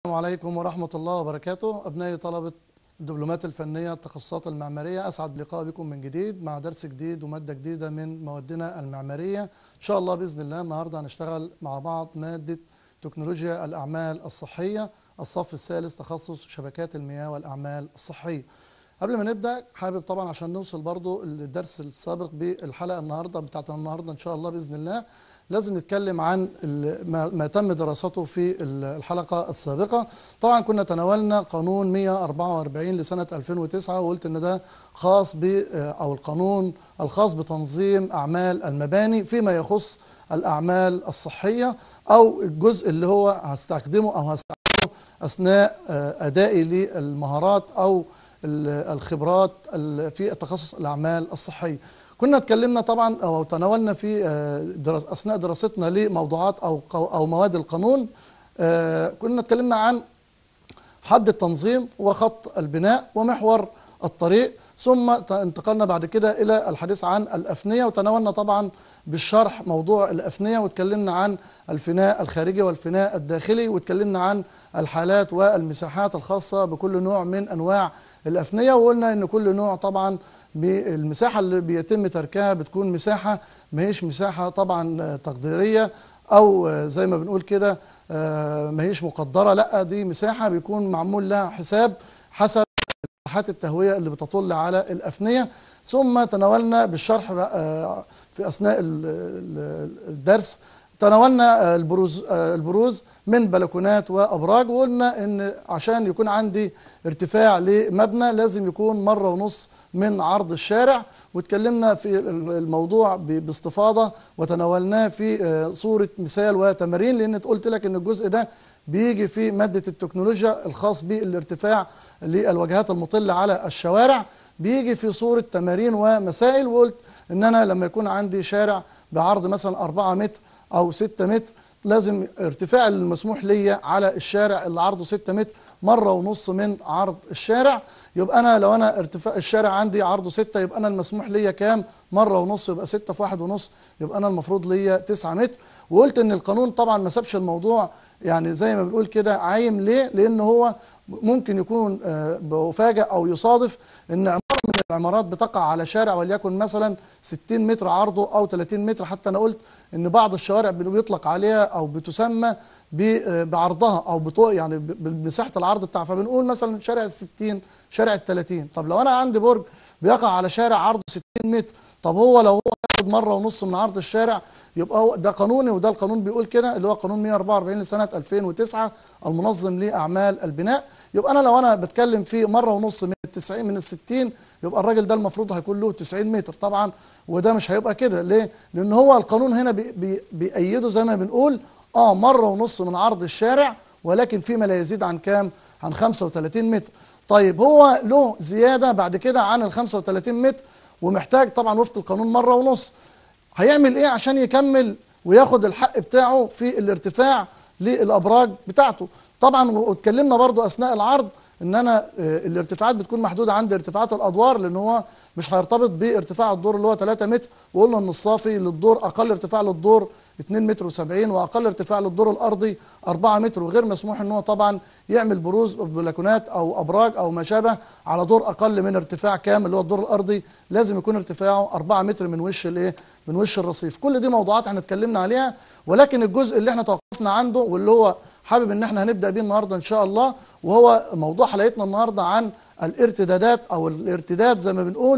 السلام عليكم ورحمة الله وبركاته أبنائي طلبة الدبلومات الفنية التخصصات المعمارية أسعد بلقاء بكم من جديد مع درس جديد ومادة جديدة من موادنا المعمارية إن شاء الله بإذن الله النهاردة هنشتغل مع بعض مادة تكنولوجيا الأعمال الصحية الصف الثالث تخصص شبكات المياه والأعمال الصحية قبل ما نبدأ حابب طبعا عشان نوصل برضو الدرس السابق بالحلقة النهاردة بتاعت النهاردة إن شاء الله بإذن الله لازم نتكلم عن ال- ما ما تم دراسته في ال- الحلقة السابقة طبعا كنا تناولنا قانون 144 لسنة 2009 وقلت ان ده خاص ب او القانون الخاص بتنظيم اعمال المباني فيما يخص الاعمال الصحية او الجزء اللي هو هستخدمه او هستخدمه اثناء آه، ادائي للمهارات او ال- الخبرات ال- في تخصص الاعمال الصحيه كنا اتكلمنا طبعا او تناولنا في آه، درس اثناء دراستنا لموضوعات او قو- او مواد القانون آه، كنا اتكلمنا عن حد التنظيم وخط البناء ومحور الطريق ثم ت- انتقلنا بعد كده الى الحديث عن الافنيه وتناولنا طبعا بالشرح موضوع الافنيه واتكلمنا عن الفناء الخارجي والفناء الداخلي واتكلمنا عن الحالات والمساحات الخاصه بكل نوع من انواع الافنيه وقلنا ان كل نوع طبعا بالمساحه اللي بيتم تركها بتكون مساحه ما هيش مساحه طبعا آه، تقديريه او آه، زي ما بنقول كده آه، ما هيش مقدره لا دي مساحه بيكون معمول لها حساب حسب مساحات التهويه اللي بتطل على الافنيه ثم تناولنا بالشرح آه، في اثناء ال- ال- الدرس تناولنا آه، البروز آه، البروز من بلكونات وابراج وقلنا ان عشان يكون عندي ارتفاع لمبنى لازم يكون مره ونص من عرض الشارع واتكلمنا في الموضوع ب- باستفاضه وتناولناه في آه، صوره مثال وتمارين لان قلت لك ان الجزء ده بيجي في ماده التكنولوجيا الخاص بالارتفاع للواجهات المطله على الشوارع بيجي في صوره تمارين ومسائل وقلت ان انا لما يكون عندي شارع بعرض مثلا 4 متر او 6 متر لازم ارتفاع المسموح ليا على الشارع اللي عرضه 6 متر مره ونص من عرض الشارع يبقى انا لو انا ارتفاع الشارع عندي عرضه 6 يبقى انا المسموح ليا كام مره ونص يبقى 6 في واحد ونص يبقى انا المفروض ليا 9 متر وقلت ان القانون طبعا ما سابش الموضوع يعني زي ما بنقول كده عايم ليه لان هو ممكن يكون آه، بفاجئ او يصادف ان عماره من العمارات بتقع على شارع وليكن مثلا 60 متر عرضه او 30 متر حتى انا قلت ان بعض الشوارع بيطلق عليها او بتسمى ب- بعرضها او بطو يعني ب- بمساحه العرض بتاعها فبنقول مثلا شارع ال 60 شارع ال 30 طب لو انا عندي برج بيقع على شارع عرضه 60 متر طب هو لو هو ياخد مره ونص من عرض الشارع يبقى هو ده قانوني وده القانون بيقول كده اللي هو قانون 144 لسنه 2009 المنظم لاعمال البناء يبقى انا لو انا بتكلم في مره ونص من ال 90 من ال 60 يبقى الراجل ده المفروض هيكون له 90 متر طبعا وده مش هيبقى كده ليه؟ لان هو القانون هنا بي بي بيأيده زي ما بنقول اه مره ونص من عرض الشارع ولكن فيما لا يزيد عن كام؟ عن 35 متر. طيب هو له زياده بعد كده عن ال 35 متر ومحتاج طبعا وفق القانون مره ونص. هيعمل ايه عشان يكمل وياخد الحق بتاعه في الارتفاع للابراج بتاعته طبعا واتكلمنا برضو اثناء العرض ان انا آه، الارتفاعات بتكون محدوده عند ارتفاعات الادوار لان هو مش هيرتبط بارتفاع الدور اللي هو 3 متر وقلنا ان الصافي للدور اقل ارتفاع للدور 2 متر و70 واقل ارتفاع للدور الارضي 4 متر وغير مسموح ان هو طبعا يعمل بروز بلكونات او ابراج او ما شابه على دور اقل من ارتفاع كام اللي هو الدور الارضي لازم يكون ارتفاعه 4 متر من وش الايه من وش الرصيف كل دي موضوعات احنا اتكلمنا عليها ولكن الجزء اللي احنا توقفنا عنده واللي هو حابب ان احنا هنبدا بيه النهارده ان شاء الله وهو موضوع حلقتنا النهارده عن الارتدادات او الارتداد زي ما بنقول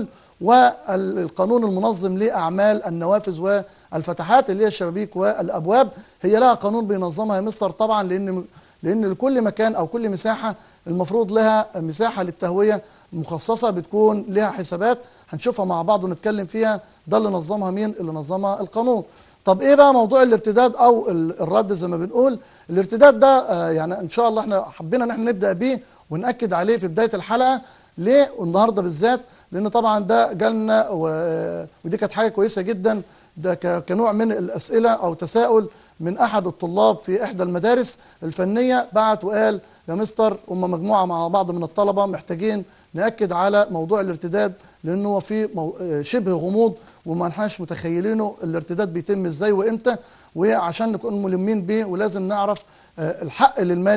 والقانون المنظم لاعمال النوافذ والفتحات اللي هي الشبابيك والابواب هي لها قانون بينظمها يا مستر طبعا لان لان لكل مكان او كل مساحه المفروض لها مساحه للتهويه مخصصه بتكون لها حسابات هنشوفها مع بعض ونتكلم فيها ده اللي نظمها مين اللي نظمها القانون طب ايه بقى موضوع الارتداد او ال- الرد زي ما بنقول الارتداد ده آه، يعني ان شاء الله احنا حبينا ان احنا نبدا بيه وناكد عليه في بدايه الحلقه ليه والنهارده بالذات لان طبعا ده جالنا و- ودي كانت حاجه كويسه جدا ده ك- كنوع من الاسئله او تساؤل من احد الطلاب في احدى المدارس الفنيه بعت وقال يا مستر هم مجموعه مع بعض من الطلبه محتاجين ناكد على موضوع الارتداد لانه هو في مو- آه، شبه غموض وما احناش متخيلينه الارتداد بيتم ازاي وامتى وعشان نكون ملمين بيه ولازم نعرف آه، الحق للمالك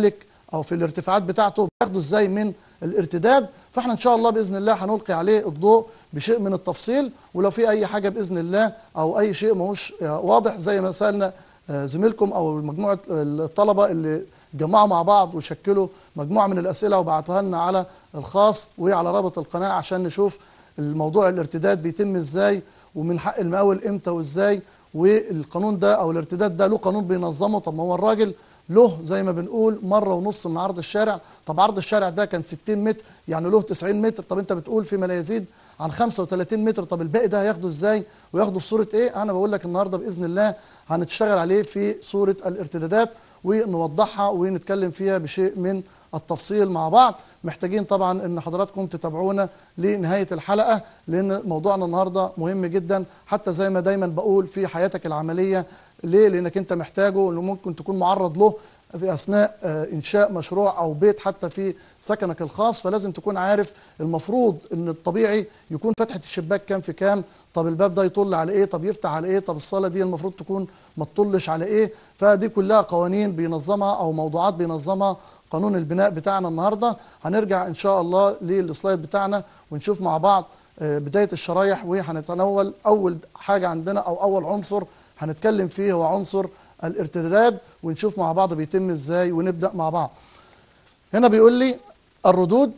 او في الارتفاعات بتاعته بياخده ازاي من الارتداد فاحنا ان شاء الله باذن الله هنلقي عليه الضوء بشيء من التفصيل ولو في اي حاجه باذن الله او اي شيء ماهوش واضح زي ما سالنا آه، زميلكم او مجموعه الطلبه اللي جمعوا مع بعض وشكلوا مجموعه من الاسئله وبعتوها لنا على الخاص وعلى رابط القناه عشان نشوف الموضوع الارتداد بيتم ازاي ومن حق المقاول امتى وازاي والقانون ده او الارتداد ده له قانون بينظمه طب ما هو الراجل له زي ما بنقول مره ونص من عرض الشارع طب عرض الشارع ده كان 60 متر يعني له 90 متر طب انت بتقول فيما لا يزيد عن 35 متر طب الباقي ده هياخده ازاي وياخده في صوره ايه انا بقول لك النهارده باذن الله هنشتغل عليه في صوره الارتدادات ونوضحها ونتكلم فيها بشيء من التفصيل مع بعض محتاجين طبعا ان حضراتكم تتابعونا لنهايه الحلقه لان موضوعنا النهارده مهم جدا حتى زي ما دايما بقول في حياتك العمليه ليه لانك انت محتاجه انه ممكن تكون معرض له في اثناء آه، انشاء مشروع او بيت حتى في سكنك الخاص فلازم تكون عارف المفروض ان الطبيعي يكون فتحه الشباك كام في كام طب الباب ده يطل على ايه طب يفتح على ايه طب الصاله دي المفروض تكون ما تطلش على ايه فدي كلها قوانين بينظمها او موضوعات بينظمها قانون البناء بتاعنا النهارده هنرجع ان شاء الله للسلايد بتاعنا ونشوف مع بعض آه، بدايه الشرايح وهنتناول اول حاجه عندنا او اول عنصر هنتكلم فيه هو عنصر الارتداد ونشوف مع بعض بيتم ازاي ونبدا مع بعض هنا بيقول لي الردود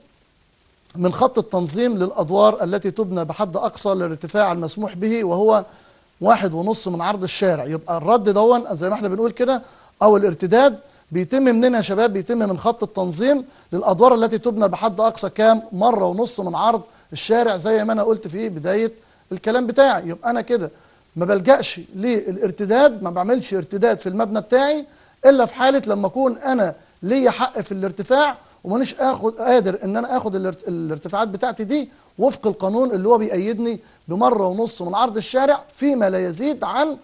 من خط التنظيم للادوار التي تبنى بحد اقصى للارتفاع المسموح به وهو واحد ونص من عرض الشارع يبقى الرد دون زي ما احنا بنقول كده او الارتداد بيتم منين يا شباب بيتم من خط التنظيم للادوار التي تبنى بحد اقصى كام مره ونص من عرض الشارع زي ما انا قلت في بدايه الكلام بتاعي يبقى انا كده ما بلجاش للارتداد ما بعملش ارتداد في المبنى بتاعي الا في حاله لما اكون انا ليا حق في الارتفاع ومانيش اخد قادر ان انا اخد الارتفاعات بتاعتي دي وفق القانون اللي هو بيأيدني بمره ونص من عرض الشارع فيما لا يزيد عن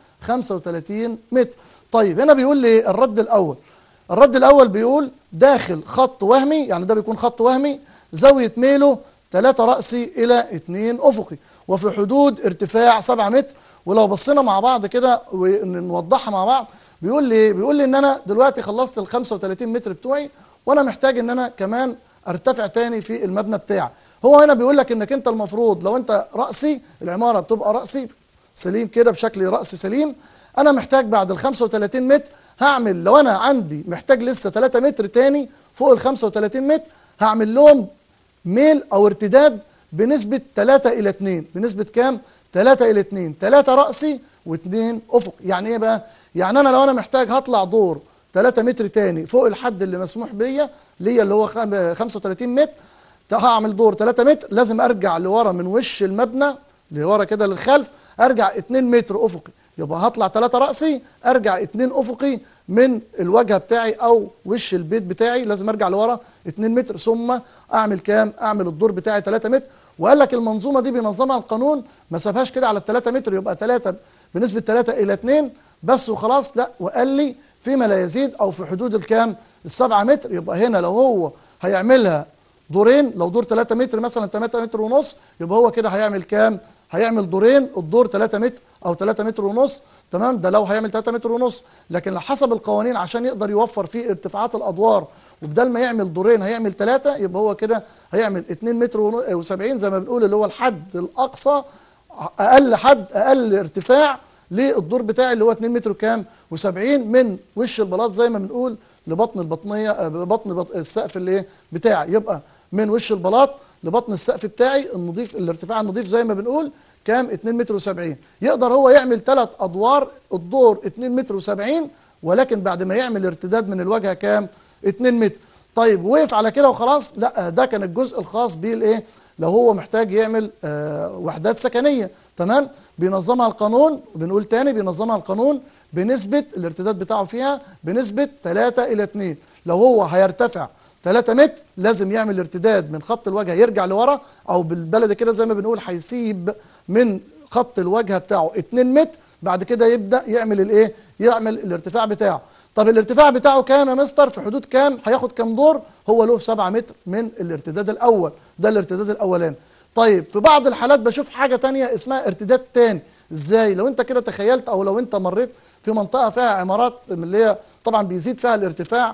35 متر. طيب هنا بيقول لي الرد الاول الرد الاول بيقول داخل خط وهمي يعني ده بيكون خط وهمي زاويه ميله 3 رأسي إلى 2 أفقي وفي حدود ارتفاع 7 متر ولو بصينا مع بعض كده ونوضحها مع بعض بيقول لي بيقول لي ان انا دلوقتي خلصت ال 35 متر بتوعي وانا محتاج ان انا كمان ارتفع تاني في المبنى بتاعي هو هنا بيقول لك انك انت المفروض لو انت راسي العماره بتبقى راسي سليم كده بشكل راس سليم انا محتاج بعد ال 35 متر هعمل لو انا عندي محتاج لسه 3 متر تاني فوق ال 35 متر هعمل لهم ميل او ارتداد بنسبه 3 الى 2 بنسبه كام 3 الى 2 3 راسي و2 افق يعني ايه بقى يعني انا لو انا محتاج هطلع دور 3 متر تاني فوق الحد اللي مسموح بيا ليا اللي هو 35 متر هعمل دور 3 متر لازم ارجع لورا من وش المبنى لورا كده للخلف ارجع 2 متر افقي يبقى هطلع 3 راسي ارجع 2 افقي من الواجهه بتاعي او وش البيت بتاعي لازم ارجع لورا 2 متر ثم اعمل كام اعمل الدور بتاعي 3 متر وقال لك المنظومه دي بينظمها القانون ما سابهاش كده على ال 3 متر يبقى 3 بنسبه 3 الى 2 بس وخلاص لا وقال لي فيما لا يزيد او في حدود الكام ال 7 متر يبقى هنا لو هو هيعملها دورين لو دور 3 متر مثلا 3 متر ونص يبقى هو كده هيعمل كام هيعمل دورين الدور 3 متر او 3 متر ونص تمام ده لو هيعمل 3 متر ونص لكن حسب القوانين عشان يقدر يوفر فيه ارتفاعات الادوار وبدل ما يعمل دورين هيعمل ثلاثه يبقى هو كده هيعمل 2 متر و70 زي ما بنقول اللي هو الحد الاقصى اقل حد اقل ارتفاع للدور بتاعي اللي هو 2 متر كام و70 من وش البلاط زي ما بنقول لبطن البطنيه بطن السقف اللي إيه؟ بتاعي يبقى من وش البلاط لبطن السقف بتاعي النظيف الارتفاع النظيف زي ما بنقول كام 2 متر و70 يقدر هو يعمل ثلاث ادوار الدور 2 متر و70 ولكن بعد ما يعمل ارتداد من الواجهه كام 2 متر طيب وقف على كده وخلاص لا ده كان الجزء الخاص بالايه لو هو محتاج يعمل آه وحدات سكنيه تمام بينظمها القانون بنقول تاني بينظمها القانون بنسبه الارتداد بتاعه فيها بنسبه 3 الى 2 لو هو هيرتفع 3 متر لازم يعمل ارتداد من خط الواجهه يرجع لورا او بالبلد كده زي ما بنقول هيسيب من خط الواجهه بتاعه 2 متر بعد كده يبدا يعمل الايه يعمل الارتفاع بتاعه طب الارتفاع بتاعه كام يا مستر في حدود كام هياخد كام دور هو له 7 متر من الارتداد الاول ده الارتداد الاولاني طيب في بعض الحالات بشوف حاجه تانية اسمها ارتداد تاني ازاي لو انت كده تخيلت او لو انت مريت في منطقه فيها عمارات اللي هي طبعا بيزيد فيها الارتفاع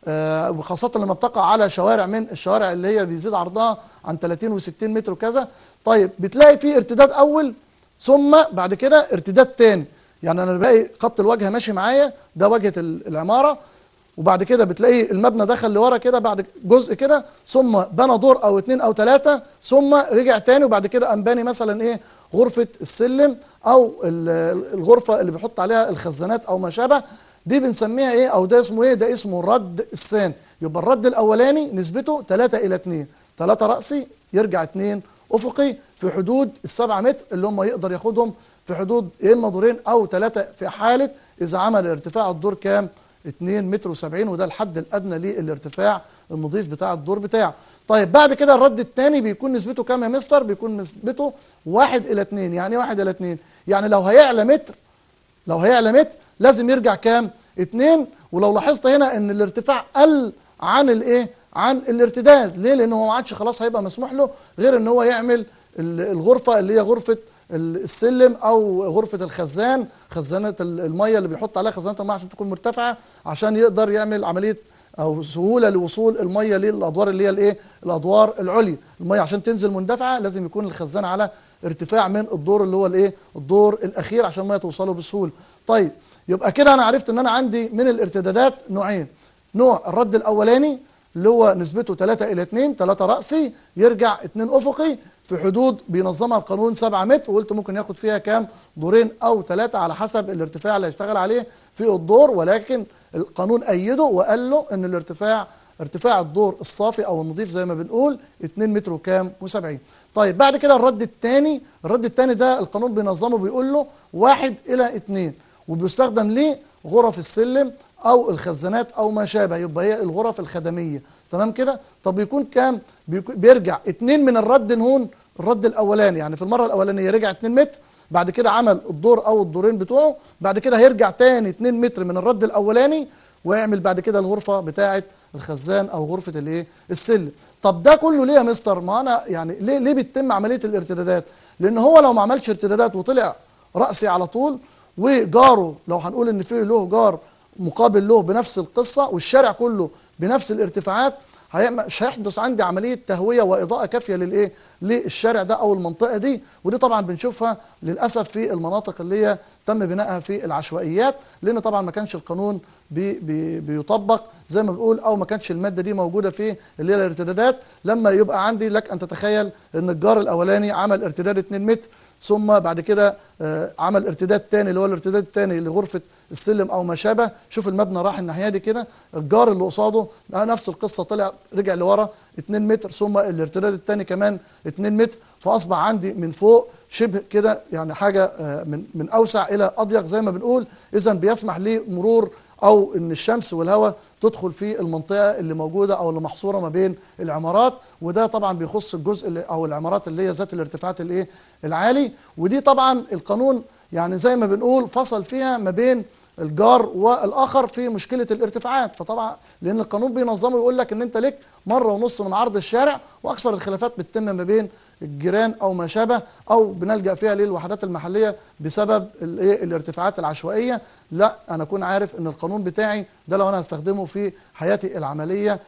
آه، وخاصة لما بتقع على شوارع من الشوارع اللي هي بيزيد عرضها عن 30 و60 متر وكذا طيب بتلاقي في ارتداد أول ثم بعد كده ارتداد تاني يعني أنا بلاقي خط الواجهة ماشي معايا ده واجهة ال- العمارة وبعد كده بتلاقي المبنى دخل لورا كده بعد جزء كده ثم بنى دور او اتنين او تلاتة ثم رجع تاني وبعد كده قام باني مثلا ايه غرفة السلم او ال- الغرفة اللي بيحط عليها الخزانات او ما شابه دي بنسميها ايه او ده اسمه ايه ده اسمه الرد الثاني يبقى الرد الاولاني نسبته 3 الى 2 3 رأسي يرجع 2 افقي في حدود السبعة متر اللي هم يقدر ياخدهم في حدود يا اما دورين او ثلاثة في حالة اذا عمل ارتفاع الدور كام 2 متر و70 وده الحد الادنى للارتفاع النظيف بتاع الدور بتاعه طيب بعد كده الرد الثاني بيكون نسبته كام يا مستر بيكون نسبته 1 الى 2 يعني ايه 1 الى 2 يعني لو هيعلى متر لو هيعلى متر لازم يرجع كام 2 ولو لاحظت هنا ان الارتفاع قل عن الايه عن الارتداد ليه لان هو ما عادش خلاص هيبقى مسموح له غير ان هو يعمل ال- الغرفه اللي هي غرفه ال- السلم او غرفه الخزان خزانه ال- الميه اللي بيحط عليها خزانه الميه عشان تكون مرتفعه عشان يقدر يعمل عمليه او سهوله لوصول الميه للادوار اللي هي الايه الادوار العليا الميه عشان تنزل مندفعه لازم يكون الخزان على ارتفاع من الدور اللي هو الايه الدور الاخير عشان الميه توصله بسهوله طيب يبقى كده انا عرفت ان انا عندي من الارتدادات نوعين نوع الرد الاولاني اللي هو نسبته 3 الى 2 3 رأسي يرجع 2 افقي في حدود بينظمها القانون 7 متر وقلت ممكن ياخد فيها كام دورين او ثلاثة على حسب الارتفاع اللي هيشتغل عليه في الدور ولكن القانون ايده وقال له ان الارتفاع ارتفاع الدور الصافي او النظيف زي ما بنقول 2 متر وكام و70 طيب بعد كده الرد الثاني الرد الثاني ده القانون بينظمه بيقول له 1 الى 2 وبيستخدم ليه غرف السلم او الخزانات او ما شابه يبقى هي الغرف الخدميه تمام كده طب بيكون كام بيكو- بيرجع اتنين من الرد نهون الرد الاولاني يعني في المره الاولانيه رجع 2 متر بعد كده عمل الدور او الدورين بتوعه بعد كده هيرجع تاني 2 متر من الرد الاولاني ويعمل بعد كده الغرفه بتاعه الخزان او غرفه الايه السلم طب ده كله ليه يا مستر ما انا يعني ليه ليه بتتم عمليه الارتدادات لان هو لو ما عملش ارتدادات وطلع راسي على طول وجاره لو هنقول ان فيه له جار مقابل له بنفس القصه والشارع كله بنفس الارتفاعات هي- مش هيحدث عندي عمليه تهويه واضاءه كافيه للايه للشارع ده او المنطقه دي ودي طبعا بنشوفها للاسف في المناطق اللي هي تم بنائها في العشوائيات لان طبعا ما كانش القانون بي بي بيطبق زي ما بنقول او ما كانش الماده دي موجوده في اللي هي الارتدادات لما يبقى عندي لك ان تتخيل ان الجار الاولاني عمل ارتداد 2 متر ثم بعد كده آه، عمل ارتداد تاني اللي هو الارتداد التاني لغرفه السلم او ما شابه شوف المبنى راح الناحيه دي كده الجار اللي قصاده آه، نفس القصه طلع رجع لورا 2 متر ثم الارتداد التاني كمان 2 متر فاصبح عندي من فوق شبه كده يعني حاجه آه، من من اوسع الى اضيق زي ما بنقول اذا بيسمح لمرور او ان الشمس والهواء تدخل في المنطقه اللي موجوده او اللي محصوره ما بين العمارات وده طبعا بيخص الجزء اللي او العمارات اللي هي ذات الارتفاعات الايه العالي ودي طبعا القانون يعني زي ما بنقول فصل فيها ما بين الجار والاخر في مشكله الارتفاعات فطبعا لان القانون بينظمه يقول لك ان انت ليك مره ونص من عرض الشارع واكثر الخلافات بتتم ما بين الجيران او ما شابه او بنلجا فيها للوحدات المحليه بسبب الايه الارتفاعات العشوائيه لا انا اكون عارف ان القانون بتاعي ده لو انا هستخدمه في حياتي العمليه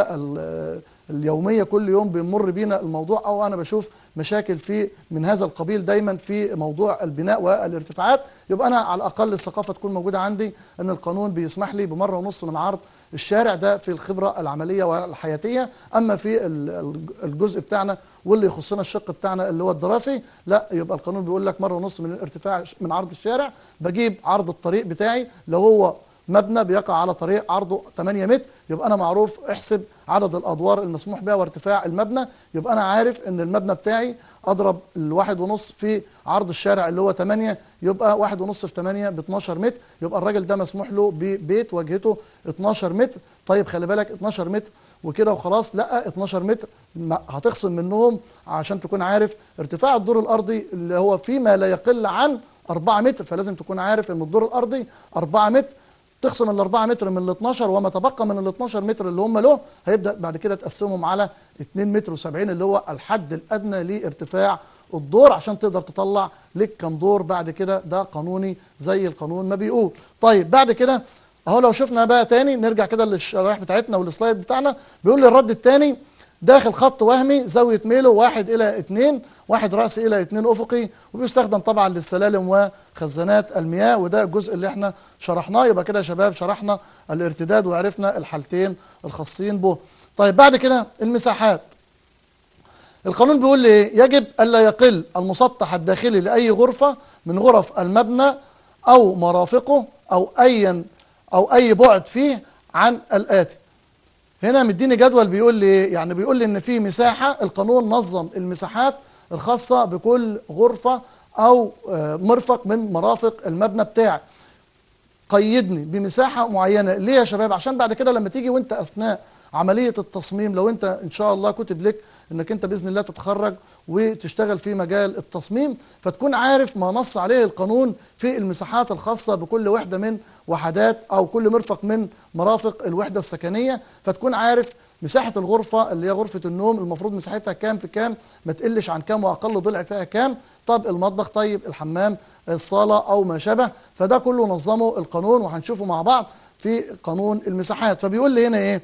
واليوميه كل يوم بيمر بينا الموضوع او انا بشوف مشاكل في من هذا القبيل دايما في موضوع البناء والارتفاعات يبقى انا على الاقل الثقافه تكون موجوده عندي ان القانون بيسمح لي بمره ونص من عرض الشارع ده في الخبره العمليه والحياتيه اما في ال- ال- الجزء بتاعنا واللي يخصنا الشق بتاعنا اللي هو الدراسي لا يبقى القانون بيقول لك مره ونص من الارتفاع من عرض الشارع بجيب عرض الطريق بتاعي لو هو مبنى بيقع على طريق عرضه 8 متر يبقى انا معروف احسب عدد الادوار المسموح بها وارتفاع المبنى يبقى انا عارف ان المبنى بتاعي اضرب الواحد ونص في عرض الشارع اللي هو 8 يبقى واحد ونص في 8 ب 12 متر يبقى الراجل ده مسموح له ببيت واجهته 12 متر طيب خلي بالك 12 متر وكده وخلاص لا 12 متر ما- هتخصم منهم عشان تكون عارف ارتفاع الدور الارضي اللي هو فيما لا يقل عن 4 متر فلازم تكون عارف ان الدور الارضي 4 متر تخصم ال 4 متر من ال 12 وما تبقى من ال 12 متر اللي هم له هيبدا بعد كده تقسمهم على 2 متر و70 اللي هو الحد الادنى لارتفاع الدور عشان تقدر تطلع لك كم دور بعد كده ده قانوني زي القانون ما بيقول طيب بعد كده اهو لو شفنا بقى تاني نرجع كده للشرايح بتاعتنا والسلايد بتاعنا بيقول لي الرد التاني داخل خط وهمي زاوية ميله واحد إلى اتنين واحد رأسي إلى اتنين أفقي وبيستخدم طبعا للسلالم وخزانات المياه وده الجزء اللي احنا شرحناه يبقى كده يا شباب شرحنا الارتداد وعرفنا الحالتين الخاصين به طيب بعد كده المساحات القانون بيقول لي ايه يجب الا يقل المسطح الداخلي لاي غرفه من غرف المبنى او مرافقه او ايا او اي بعد فيه عن الاتي هنا مديني جدول بيقول لي ايه يعني بيقول لي ان في مساحه القانون نظم المساحات الخاصه بكل غرفه او آه، مرفق من مرافق المبنى بتاعي قيدني بمساحه معينه ليه يا شباب عشان بعد كده لما تيجي وانت اثناء عمليه التصميم لو انت ان شاء الله كتب لك انك انت باذن الله تتخرج وتشتغل في مجال التصميم فتكون عارف ما نص عليه القانون في المساحات الخاصه بكل وحده من وحدات او كل مرفق من مرافق الوحده السكنيه فتكون عارف مساحه الغرفه اللي هي غرفه النوم المفروض مساحتها كام في كام ما تقلش عن كام واقل ضلع فيها كام طب المطبخ طيب الحمام الصاله او ما شابه فده كله نظمه القانون وهنشوفه مع بعض في قانون المساحات فبيقول لي هنا ايه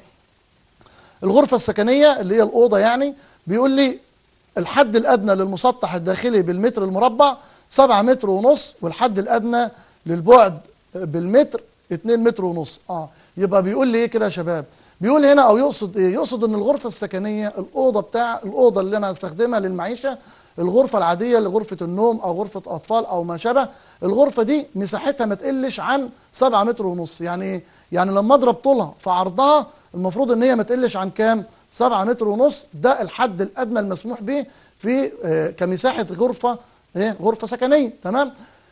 الغرفة السكنية اللي هي الأوضة يعني بيقول لي الحد الأدنى للمسطح الداخلي بالمتر المربع 7 متر ونص والحد الأدنى للبعد بالمتر 2 متر ونص اه يبقى بيقول لي ايه كده يا شباب بيقول هنا او يقصد ايه يقصد ان الغرفة السكنية الأوضة بتاع الأوضة اللي انا هستخدمها للمعيشة الغرفة العادية لغرفة النوم أو غرفة أطفال أو ما شابه الغرفة دي مساحتها ما تقلش عن 7 متر ونص يعني ايه؟ يعني لما أضرب طولها في عرضها المفروض ان هي ما تقلش عن كام 7 متر ونص ده الحد الادنى المسموح به في آه، كمساحه غرفه ايه غرفه سكنيه تمام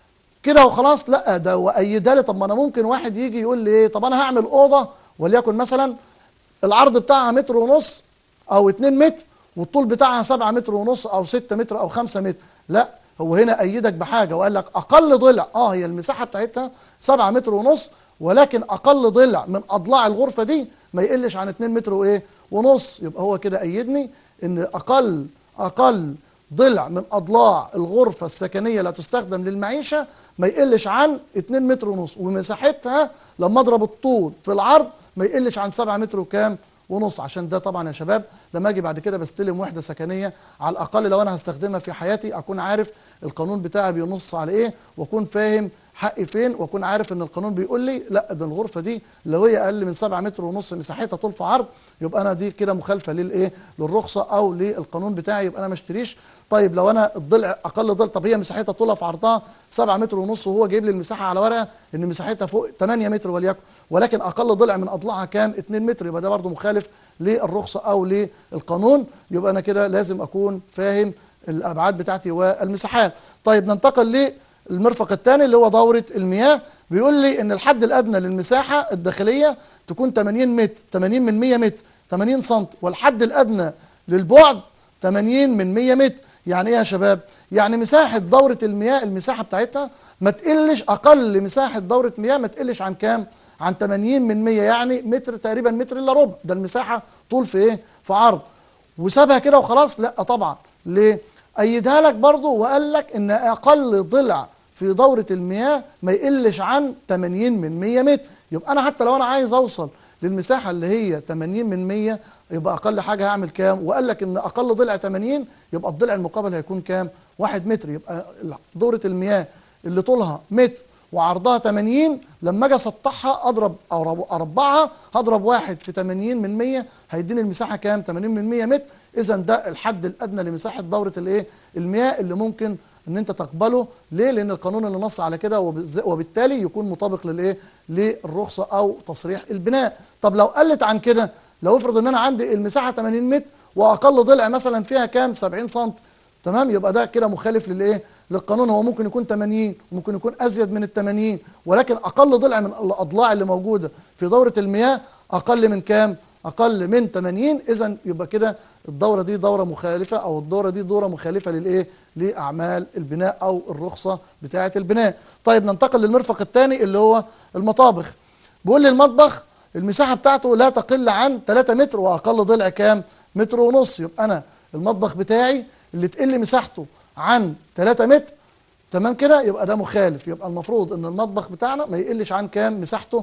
كده وخلاص لا ده وايدها لي طب ما انا ممكن واحد يجي يقول لي ايه طب انا هعمل اوضه وليكن مثلا العرض بتاعها متر ونص او 2 متر والطول بتاعها 7 متر ونص او 6 متر او 5 متر لا هو هنا ايدك بحاجه وقال لك اقل ضلع اه هي المساحه بتاعتها 7 متر ونص ولكن اقل ضلع من اضلاع الغرفه دي ما يقلش عن 2 متر وايه ونص يبقى هو كده ايدني ان اقل اقل ضلع من اضلاع الغرفه السكنيه اللي هتستخدم للمعيشه ما يقلش عن 2 متر ونص ومساحتها لما اضرب الطول في العرض ما يقلش عن 7 متر وكام ونص عشان ده طبعا يا شباب لما اجي بعد كده بستلم وحده سكنيه على الاقل لو انا هستخدمها في حياتي اكون عارف القانون بتاعي بينص على ايه واكون فاهم حقي فين واكون عارف ان القانون بيقول لي لا ده الغرفه دي لو هي اقل من 7 متر ونص مساحتها طول في عرض يبقى انا دي كده مخالفه للايه للرخصه او للقانون بتاعي يبقى انا ما اشتريش طيب لو انا الضلع اقل ضلع طب هي مساحتها طولها في عرضها 7 متر ونص وهو جايب لي المساحه على ورقه ان مساحتها فوق 8 متر وليكن ولكن اقل ضلع من اضلاعها كام 2 متر يبقى ده برضه مخالف للرخصه او للقانون يبقى انا كده لازم اكون فاهم الابعاد بتاعتي والمساحات طيب ننتقل للمرفق الثاني اللي هو دوره المياه بيقول لي ان الحد الادنى للمساحه الداخليه تكون 80 متر 80 من 100 متر 80 سم والحد الادنى للبعد 80 من 100 متر يعني ايه يا شباب يعني مساحه دوره المياه المساحه بتاعتها ما تقلش اقل مساحه دوره مياه ما تقلش عن كام عن 80 من 100 يعني متر تقريبا متر الا ربع ده المساحه طول في ايه في عرض وسابها كده وخلاص لا طبعا ليه ايدها لك برضه وقال لك ان اقل ضلع في دورة المياه ما يقلش عن 80 من 100 متر يبقى انا حتى لو انا عايز اوصل للمساحة اللي هي 80 من 100 يبقى اقل حاجة هعمل كام وقال لك ان اقل ضلع 80 يبقى الضلع المقابل هيكون كام 1 متر يبقى دورة المياه اللي طولها متر وعرضها 80 لما اجي اسطحها اضرب او اربعها هضرب واحد في 80 من 100 هيديني المساحه كام 80 من 100 متر اذا ده الحد الادنى لمساحه دوره الايه المياه اللي ممكن ان انت تقبله ليه لان القانون اللي نص على كده وبالتالي يكون مطابق للايه للرخصه او تصريح البناء طب لو قلت عن كده لو افرض ان انا عندي المساحه 80 متر واقل ضلع مثلا فيها كام 70 سم تمام يبقى ده كده مخالف للايه للقانون هو ممكن يكون 80 وممكن يكون ازيد من ال 80 ولكن اقل ضلع من الاضلاع اللي موجوده في دوره المياه اقل من كام اقل من 80 اذا يبقى كده الدوره دي دوره مخالفه او الدوره دي دوره مخالفه للايه لاعمال البناء او الرخصه بتاعه البناء طيب ننتقل للمرفق الثاني اللي هو المطابخ بيقول لي المطبخ المساحه بتاعته لا تقل عن 3 متر واقل ضلع كام متر ونص يبقى انا المطبخ بتاعي اللي تقل مساحته عن 3 متر تمام كده يبقى ده مخالف يبقى المفروض ان المطبخ بتاعنا ما يقلش عن كام مساحته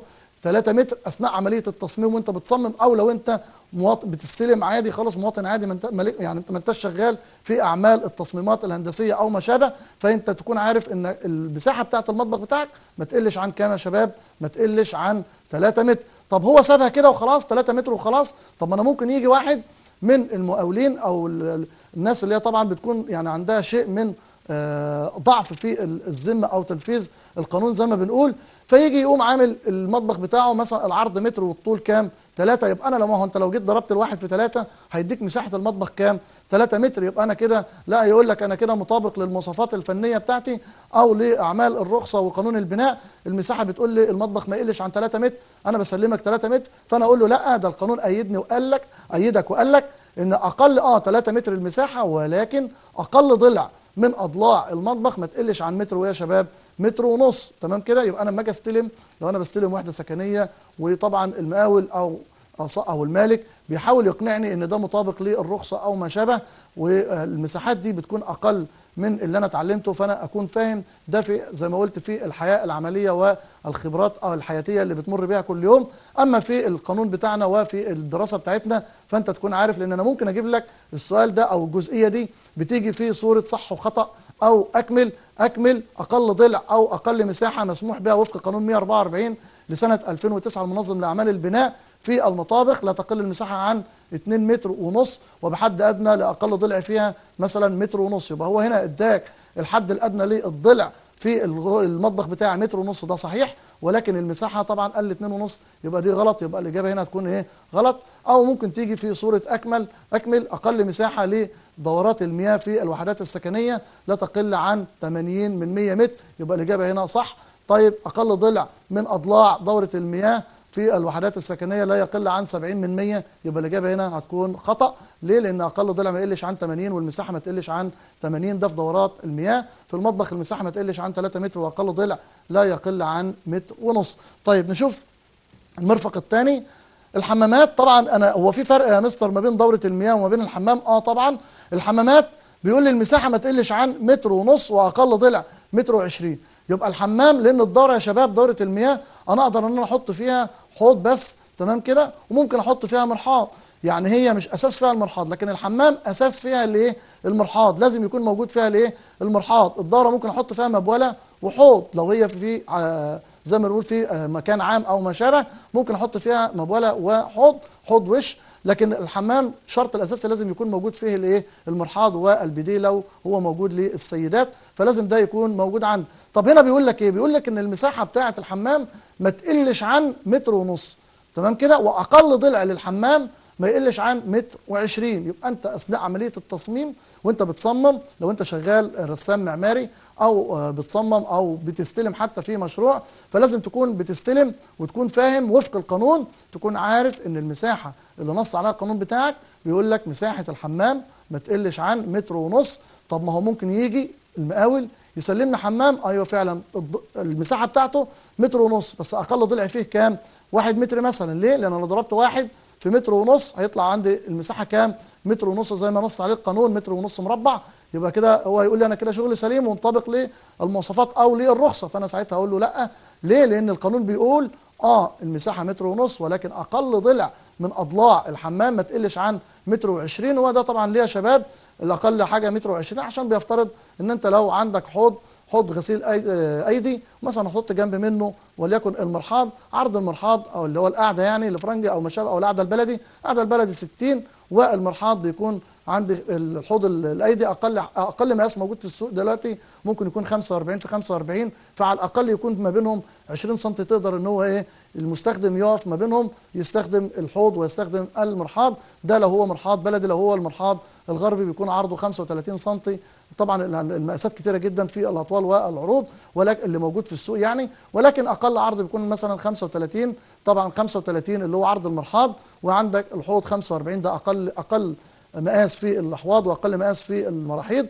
3 متر اثناء عمليه التصميم وانت بتصمم او لو انت مواطن بتستلم عادي خالص مواطن عادي ما انت مالك- يعني انت ما انتش شغال في اعمال التصميمات الهندسيه او ما شابه فانت تكون عارف ان المساحه بتاعه المطبخ بتاعك ما تقلش عن كام يا شباب ما تقلش عن 3 متر طب هو سابها كده وخلاص 3 متر وخلاص طب ما انا ممكن يجي واحد من المقاولين او ال- ال- الناس اللي هي طبعا بتكون يعني عندها شيء من آه، ضعف في ال- الذمه او تنفيذ القانون زي ما بنقول فيجي يقوم عامل المطبخ بتاعه مثلا العرض متر والطول كام؟ ثلاثة يبقى انا لو ما هو انت لو جيت ضربت الواحد في ثلاثة هيديك مساحة المطبخ كام؟ 3 متر يبقى انا كده لا يقول لك انا كده مطابق للمواصفات الفنية بتاعتي او لاعمال الرخصة وقانون البناء المساحة بتقول لي المطبخ ما يقلش عن 3 متر انا بسلمك 3 متر فانا اقول له لا ده القانون ايدني وقال لك ايدك وقال لك ان اقل اه 3 متر المساحة ولكن اقل ضلع من اضلاع المطبخ ما تقلش عن متر ويا شباب متر ونص تمام كده يبقى انا لما اجي استلم لو انا بستلم وحده سكنيه وطبعا المقاول او او المالك بيحاول يقنعني ان ده مطابق للرخصه او ما شابه والمساحات دي بتكون اقل من اللي انا اتعلمته فانا اكون فاهم ده في زي ما قلت في الحياه العمليه والخبرات او الحياتيه اللي بتمر بيها كل يوم اما في القانون بتاعنا وفي الدراسه بتاعتنا فانت تكون عارف لان انا ممكن اجيب لك السؤال ده او الجزئيه دي بتيجي في صوره صح وخطا او اكمل اكمل اقل ضلع او اقل مساحه مسموح بها وفق قانون 144 لسنه 2009 المنظم لاعمال البناء في المطابخ لا تقل المساحه عن 2 متر ونص وبحد ادنى لاقل ضلع فيها مثلا متر ونص يبقى هو هنا اداك الحد الادنى للضلع في الغ- المطبخ بتاعي متر ونص ده صحيح ولكن المساحه طبعا قل 2 ونص يبقى دي غلط يبقى الاجابه هنا هتكون ايه غلط او ممكن تيجي في صوره اكمل اكمل اقل مساحه لدورات المياه في الوحدات السكنيه لا تقل عن 80 من 100 متر يبقى الاجابه هنا صح طيب اقل ضلع من اضلاع دوره المياه في الوحدات السكنيه لا يقل عن 70 من 100 يبقى الاجابه هنا هتكون خطا ليه لان اقل ضلع ما يقلش عن 80 والمساحه ما تقلش عن 80 ده في دورات المياه في المطبخ المساحه ما تقلش عن 3 متر واقل ضلع لا يقل عن متر ونص طيب نشوف المرفق الثاني الحمامات طبعا انا هو في فرق يا مستر ما بين دوره المياه وما بين الحمام اه طبعا الحمامات بيقول لي المساحه ما تقلش عن متر ونص واقل ضلع متر وعشرين يبقى الحمام لان الدوره يا شباب دوره المياه انا اقدر ان انا احط فيها حوض بس تمام كده وممكن احط فيها مرحاض يعني هي مش اساس فيها المرحاض لكن الحمام اساس فيها الايه المرحاض لازم يكون موجود فيها الايه المرحاض الدوره ممكن احط فيها مبوله وحوض لو هي في آه، زي ما بنقول في آه، مكان عام او ما شابه ممكن احط فيها مبوله وحوض حوض وش لكن الحمام شرط الاساسي لازم يكون موجود فيه الايه المرحاض والبيديه لو هو موجود للسيدات فلازم ده يكون موجود عند طب هنا بيقول لك ايه بيقول لك ان المساحه بتاعه الحمام ما تقلش عن متر ونص تمام كده واقل ضلع للحمام ما يقلش عن متر وعشرين يبقى انت اثناء عمليه التصميم وانت بتصمم لو انت شغال رسام معماري او آه، بتصمم او بتستلم حتى في مشروع فلازم تكون بتستلم وتكون فاهم وفق القانون تكون عارف ان المساحه اللي نص عليها القانون بتاعك بيقول لك مساحه الحمام ما تقلش عن متر ونص طب ما هو ممكن يجي المقاول يسلمنا حمام ايوه فعلا الض- المساحه بتاعته متر ونص بس اقل ضلع فيه كام؟ واحد متر مثلا ليه؟ لان انا ضربت واحد في متر ونص هيطلع عندي المساحه كام؟ متر ونص زي ما نص عليه القانون متر ونص مربع يبقى كده هو يقول لي انا كده شغلي سليم ومنطبق للمواصفات او للرخصه فانا ساعتها اقول له لا ليه؟ لان القانون بيقول اه المساحه متر ونص ولكن اقل ضلع من اضلاع الحمام ما تقلش عن متر وعشرين وده طبعا ليه يا شباب الاقل حاجه متر وعشرين عشان بيفترض ان انت لو عندك حوض حوض غسيل أي- آه، ايدي مثلا احط جنب منه وليكن المرحاض عرض المرحاض او اللي هو القعده يعني الفرنجي او ما شابه او القعده البلدي القعده البلدي 60 والمرحاض بيكون عندي الحوض ال- الايدي اقل اقل مقاس موجود في السوق دلوقتي ممكن يكون 45 في 45 فعلى الاقل يكون ما بينهم 20 سم تقدر ان هو ايه المستخدم يقف ما بينهم يستخدم الحوض ويستخدم المرحاض ده لو هو مرحاض بلدي لو هو المرحاض الغربي بيكون عرضه 35 سم طبعا ال- المقاسات كتيره جدا في الاطوال والعروض ولكن اللي موجود في السوق يعني ولكن اقل عرض بيكون مثلا 35 طبعا 35 اللي هو عرض المرحاض وعندك الحوض 45 ده اقل اقل مقاس في الاحواض واقل مقاس في المراحيض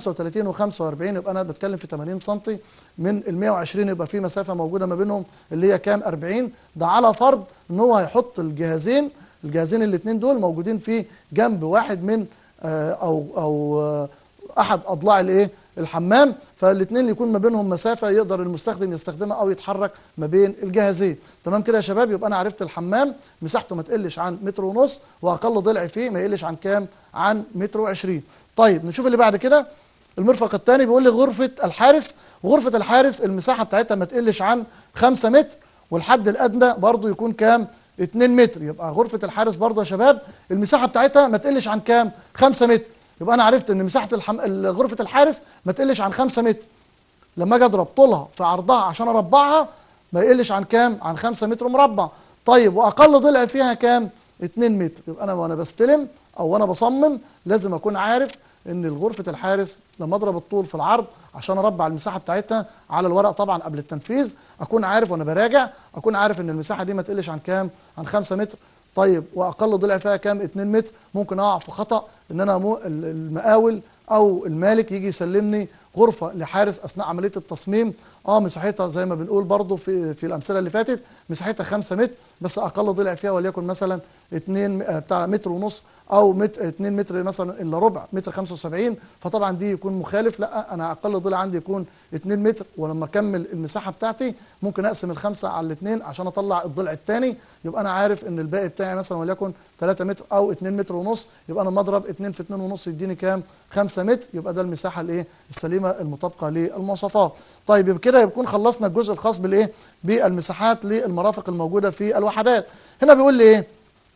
35 و45 يبقى انا بتكلم في 80 سم من ال 120 يبقى في مسافه موجوده ما بينهم اللي هي كام 40 ده على فرض ان هو هيحط الجهازين الجهازين الاثنين دول موجودين في جنب واحد من آه، او او آه، احد اضلاع الايه الحمام فالاثنين يكون ما بينهم مسافه يقدر المستخدم يستخدمها او يتحرك ما بين الجهازين تمام كده يا شباب يبقى انا عرفت الحمام مساحته ما تقلش عن متر ونص واقل ضلع فيه ما يقلش عن كام عن متر وعشرين طيب نشوف اللي بعد كده المرفق الثاني بيقول لي غرفه الحارس وغرفه الحارس المساحه بتاعتها ما تقلش عن 5 متر والحد الادنى برضو يكون كام 2 متر يبقى غرفه الحارس برضو يا شباب المساحه بتاعتها ما تقلش عن كام 5 متر يبقى انا عرفت ان مساحه الحم... غرفه الحارس ما تقلش عن 5 متر لما اجي اضرب طولها في عرضها عشان اربعها ما يقلش عن كام عن 5 متر مربع طيب واقل ضلع فيها كام 2 متر يبقى انا وانا بستلم او وانا بصمم لازم اكون عارف ان غرفه الحارس لما اضرب الطول في العرض عشان اربع المساحه بتاعتها على الورق طبعا قبل التنفيذ اكون عارف وانا براجع اكون عارف ان المساحه دي ما تقلش عن كام عن 5 متر طيب واقل ضلع فيها كام 2 متر ممكن اقع في خطا ان انا مو المقاول او المالك يجي يسلمني غرفه لحارس اثناء عمليه التصميم اه مساحتها زي ما بنقول برضو في في الامثله اللي فاتت مساحتها 5 متر بس اقل ضلع فيها وليكن مثلا 2 بتاع متر ونص او متر 2 متر مثلا الا ربع متر 75 فطبعا دي يكون مخالف لا انا اقل ضلع عندي يكون 2 متر ولما اكمل المساحه بتاعتي ممكن اقسم الخمسه على الاثنين عشان اطلع الضلع الثاني يبقى انا عارف ان الباقي بتاعي مثلا وليكن 3 متر او 2 متر ونص يبقى انا مضرب 2 في 2 ونص يديني كام 5 متر يبقى ده المساحه الايه السليمه المطابقه للمواصفات طيب يبقى كده يكون خلصنا الجزء الخاص بالايه بالمساحات للمرافق الموجوده في الوحدات هنا بيقول لي ايه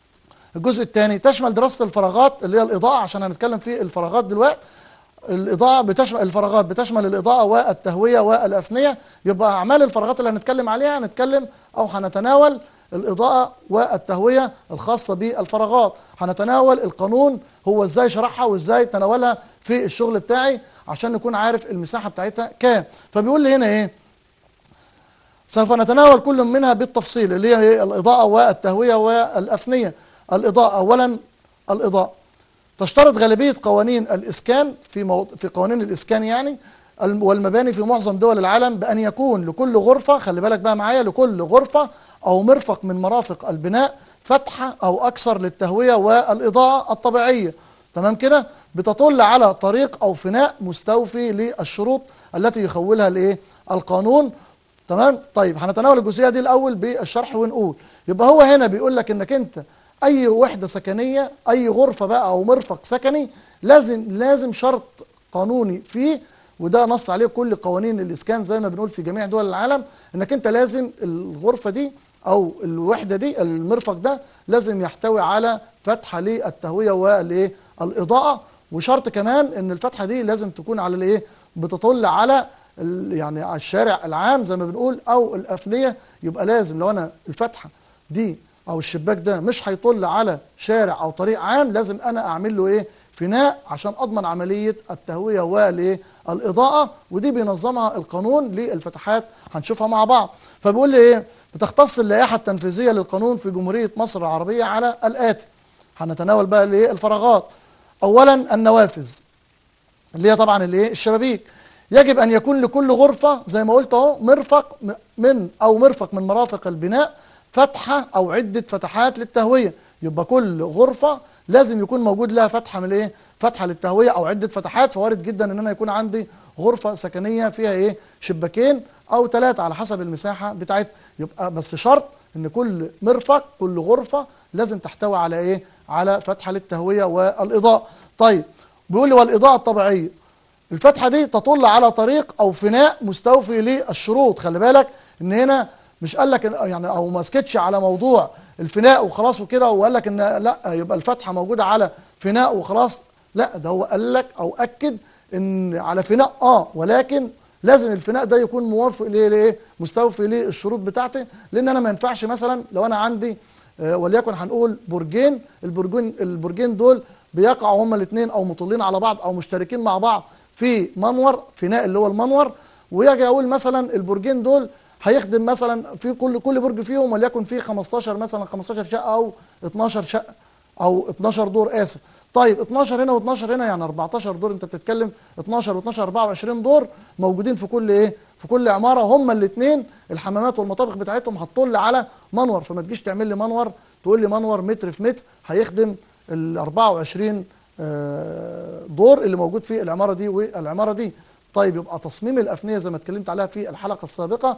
الجزء الثاني تشمل دراسه الفراغات اللي هي الاضاءه عشان هنتكلم في الفراغات دلوقتي الاضاءه بتشمل الفراغات بتشمل الاضاءه والتهويه والافنيه يبقى اعمال الفراغات اللي هنتكلم عليها هنتكلم او هنتناول الاضاءه والتهويه الخاصه بالفراغات هنتناول القانون هو ازاي شرحها وازاي تناولها في الشغل بتاعي عشان نكون عارف المساحه بتاعتها كام فبيقول لي هنا ايه سوف نتناول كل منها بالتفصيل اللي هي الاضاءه والتهويه والافنيه الاضاءه اولا الاضاءه تشترط غالبيه قوانين الاسكان في مو... في قوانين الاسكان يعني والمباني في معظم دول العالم بان يكون لكل غرفه خلي بالك بقى معايا لكل غرفه او مرفق من مرافق البناء فتحه او اكثر للتهويه والاضاءه الطبيعيه تمام كده بتطل على طريق او فناء مستوفي للشروط التي يخولها الايه القانون تمام طيب هنتناول الجزئيه دي الاول بالشرح ونقول يبقى هو هنا بيقول لك انك انت اي وحده سكنيه اي غرفه بقى او مرفق سكني لازم لازم شرط قانوني فيه وده نص عليه كل قوانين الاسكان زي ما بنقول في جميع دول العالم انك انت لازم الغرفه دي او الوحده دي المرفق ده لازم يحتوي على فتحه للتهويه والايه الاضاءه وشرط كمان ان الفتحه دي لازم تكون على الايه بتطل على يعني على الشارع العام زي ما بنقول او الافنيه يبقى لازم لو انا الفتحه دي او الشباك ده مش هيطل على شارع او طريق عام لازم انا اعمل له ايه فناء عشان اضمن عمليه التهويه والايه الاضاءه ودي بينظمها القانون للفتحات هنشوفها مع بعض فبيقول لي ايه بتختص اللائحه التنفيذيه للقانون في جمهوريه مصر العربيه على الاتي هنتناول بقى الايه الفراغات اولا النوافذ اللي هي طبعا الايه الشبابيك يجب ان يكون لكل غرفه زي ما قلت اهو مرفق من او مرفق من مرافق البناء فتحه او عده فتحات للتهويه يبقى كل غرفه لازم يكون موجود لها فتحه من ايه فتحه للتهويه او عده فتحات فوارد جدا ان انا يكون عندي غرفه سكنيه فيها ايه شباكين او ثلاثه على حسب المساحه بتاعتها يبقى بس شرط ان كل مرفق كل غرفه لازم تحتوي على ايه على فتحه للتهويه والاضاءه طيب بيقول لي والاضاءه الطبيعيه الفتحه دي تطل على طريق او فناء مستوفي للشروط خلي بالك ان هنا مش قال لك يعني او ما سكتش على موضوع الفناء وخلاص وكده وقال لك ان لا يبقى الفتحه موجوده على فناء وخلاص لا ده هو قال لك او اكد ان على فناء اه ولكن لازم الفناء ده يكون موافق لايه مستوفي للشروط بتاعتي لان انا ما ينفعش مثلا لو انا عندي آه وليكن هنقول برجين البرجين البرجين دول بيقعوا هما الاثنين او مطلين على بعض او مشتركين مع بعض في منور فناء اللي هو المنور ويجي اقول مثلا البرجين دول هيخدم مثلا في كل كل برج فيهم وليكن فيه 15 مثلا 15 شقه او 12 شقه او 12 دور اسف طيب 12 هنا و12 هنا يعني 14 دور انت بتتكلم 12 و12 24 دور موجودين في كل ايه في كل عماره هما الاثنين الحمامات والمطابخ بتاعتهم هتطل على منور فما تجيش تعمل لي منور تقول لي منور متر في متر هيخدم ال 24 دور اللي موجود في العماره دي والعماره دي طيب يبقى تصميم الافنيه زي ما اتكلمت عليها في الحلقه السابقه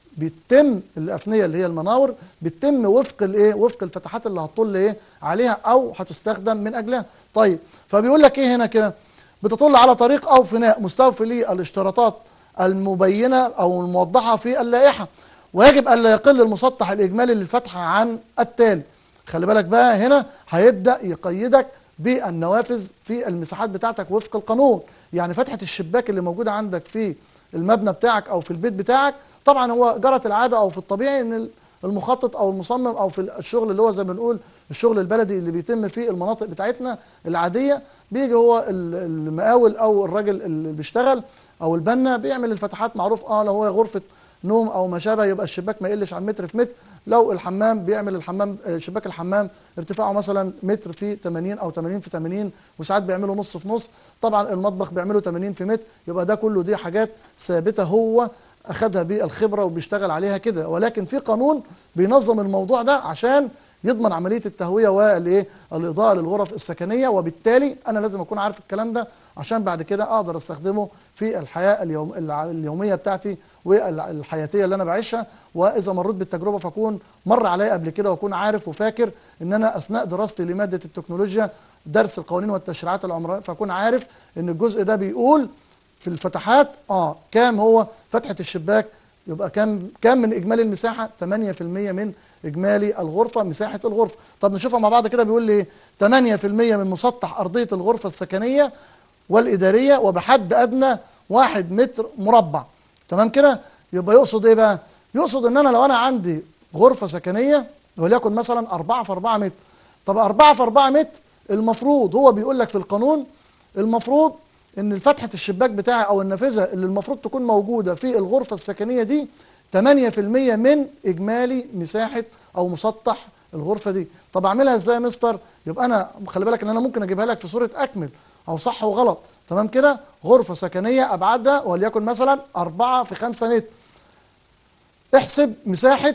بيتم الافنيه اللي هي المناور بيتم وفق الايه وفق الفتحات اللي هتطل ايه عليها او هتستخدم من اجلها طيب فبيقول لك ايه هنا كده بتطل على طريق او فناء مستوفي للاشتراطات المبينه او الموضحه في اللائحه ويجب الا يقل المسطح الاجمالي للفتحه عن التالي خلي بالك بقى هنا هيبدا يقيدك بالنوافذ في المساحات بتاعتك وفق القانون يعني فتحه الشباك اللي موجوده عندك في المبنى بتاعك او في البيت بتاعك طبعا هو جرت العاده او في الطبيعي ان المخطط او المصمم او في الشغل اللي هو زي ما بنقول الشغل البلدي اللي بيتم في المناطق بتاعتنا العاديه بيجي هو المقاول او الراجل اللي بيشتغل او البنا بيعمل الفتحات معروف اه لو هو غرفه نوم او ما شابه يبقى الشباك ما يقلش عن متر في متر لو الحمام بيعمل الحمام شباك الحمام ارتفاعه مثلا متر في 80 او 80 في 80 وساعات بيعملوا نص في نص طبعا المطبخ بيعملوا 80 في متر يبقى ده كله دي حاجات ثابته هو اخذها بالخبره وبيشتغل عليها كده ولكن في قانون بينظم الموضوع ده عشان يضمن عمليه التهويه والايه الاضاءه للغرف السكنيه وبالتالي انا لازم اكون عارف الكلام ده عشان بعد كده اقدر استخدمه في الحياه اليوم اليوميه بتاعتي والحياتيه اللي انا بعيشها واذا مريت بالتجربه فاكون مر عليا قبل كده واكون عارف وفاكر ان انا اثناء دراستي لماده التكنولوجيا درس القوانين والتشريعات العمرانيه فاكون عارف ان الجزء ده بيقول في الفتحات اه كام هو فتحه الشباك يبقى كام كام من اجمالي المساحه 8% من اجمالي الغرفه مساحه الغرفه طب نشوفها مع بعض كده بيقول لي 8% من مسطح ارضيه الغرفه السكنيه والاداريه وبحد ادنى 1 متر مربع تمام كده يبقى يقصد ايه بقى يقصد ان انا لو انا عندي غرفه سكنيه وليكن مثلا 4 في 4 متر طب 4 في 4 متر المفروض هو بيقول لك في القانون المفروض ان فتحه الشباك بتاعي او النافذه اللي المفروض تكون موجوده في الغرفه السكنيه دي 8% من اجمالي مساحه او مسطح الغرفه دي طب اعملها ازاي يا مستر يبقى انا خلي بالك ان انا ممكن اجيبها لك في صوره اكمل او صح وغلط تمام كده غرفه سكنيه ابعادها وليكن مثلا 4 في 5 متر احسب مساحه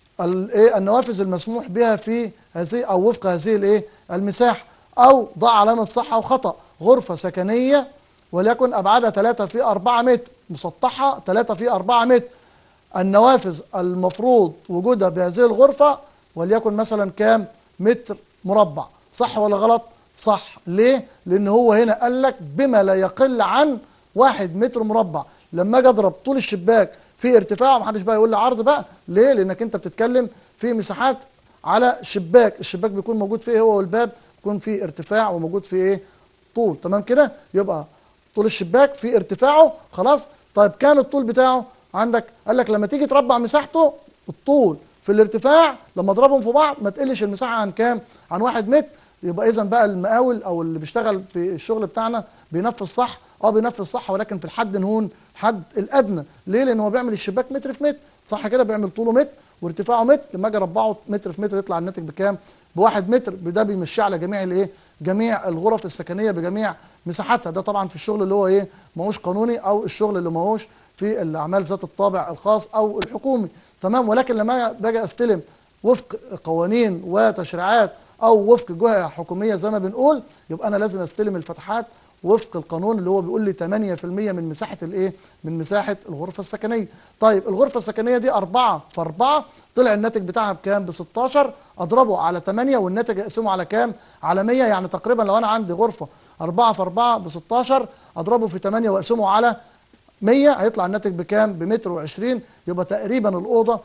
النوافذ المسموح بها في هذه او وفق هذه الايه المساحه او ضع علامه صح او خطا غرفه سكنيه وليكن ابعادها 3 في 4 متر مسطحه 3 في 4 متر النوافذ المفروض وجودها بهذه الغرفه وليكن مثلا كام متر مربع صح ولا غلط صح ليه لان هو هنا قال لك بما لا يقل عن واحد متر مربع لما اجي اضرب طول الشباك في ارتفاع محدش بقى يقول لي عرض بقى ليه لانك انت بتتكلم في مساحات على شباك الشباك بيكون موجود فيه هو والباب بيكون فيه ارتفاع وموجود فيه ايه طول تمام كده يبقى طول الشباك في ارتفاعه خلاص طيب كام الطول بتاعه عندك قال لك لما تيجي تربع مساحته الطول في الارتفاع لما اضربهم في بعض ما تقلش المساحه عن كام عن واحد متر يبقى اذا بقى المقاول او اللي بيشتغل في الشغل بتاعنا بينفذ صح اه بينفذ صح ولكن في الحد نهون الحد الادنى ليه لان هو بيعمل الشباك متر في متر صح كده بيعمل طوله متر وارتفاعه متر لما اجي اربعه متر في متر يطلع الناتج بكام بواحد متر ده بيمشي على جميع الايه جميع الغرف السكنيه بجميع مساحتها ده طبعا في الشغل اللي هو ايه ماهوش قانوني او الشغل اللي ماهوش في الاعمال ذات الطابع الخاص او الحكومي تمام ولكن لما باجي استلم وفق قوانين وتشريعات او وفق جهه حكوميه زي ما بنقول يبقى انا لازم استلم الفتحات وفق القانون اللي هو بيقول لي 8% من مساحه الايه من مساحه الغرفه السكنيه طيب الغرفه السكنيه دي 4 في 4 طلع الناتج بتاعها بكام ب 16 اضربه على 8 والناتج اقسمه على كام على 100 يعني تقريبا لو انا عندي غرفه 4 في 4 ب 16 اضربه في 8 واقسمه على 100 هيطلع الناتج بكام بمتر و20 يبقى تقريبا الاوضه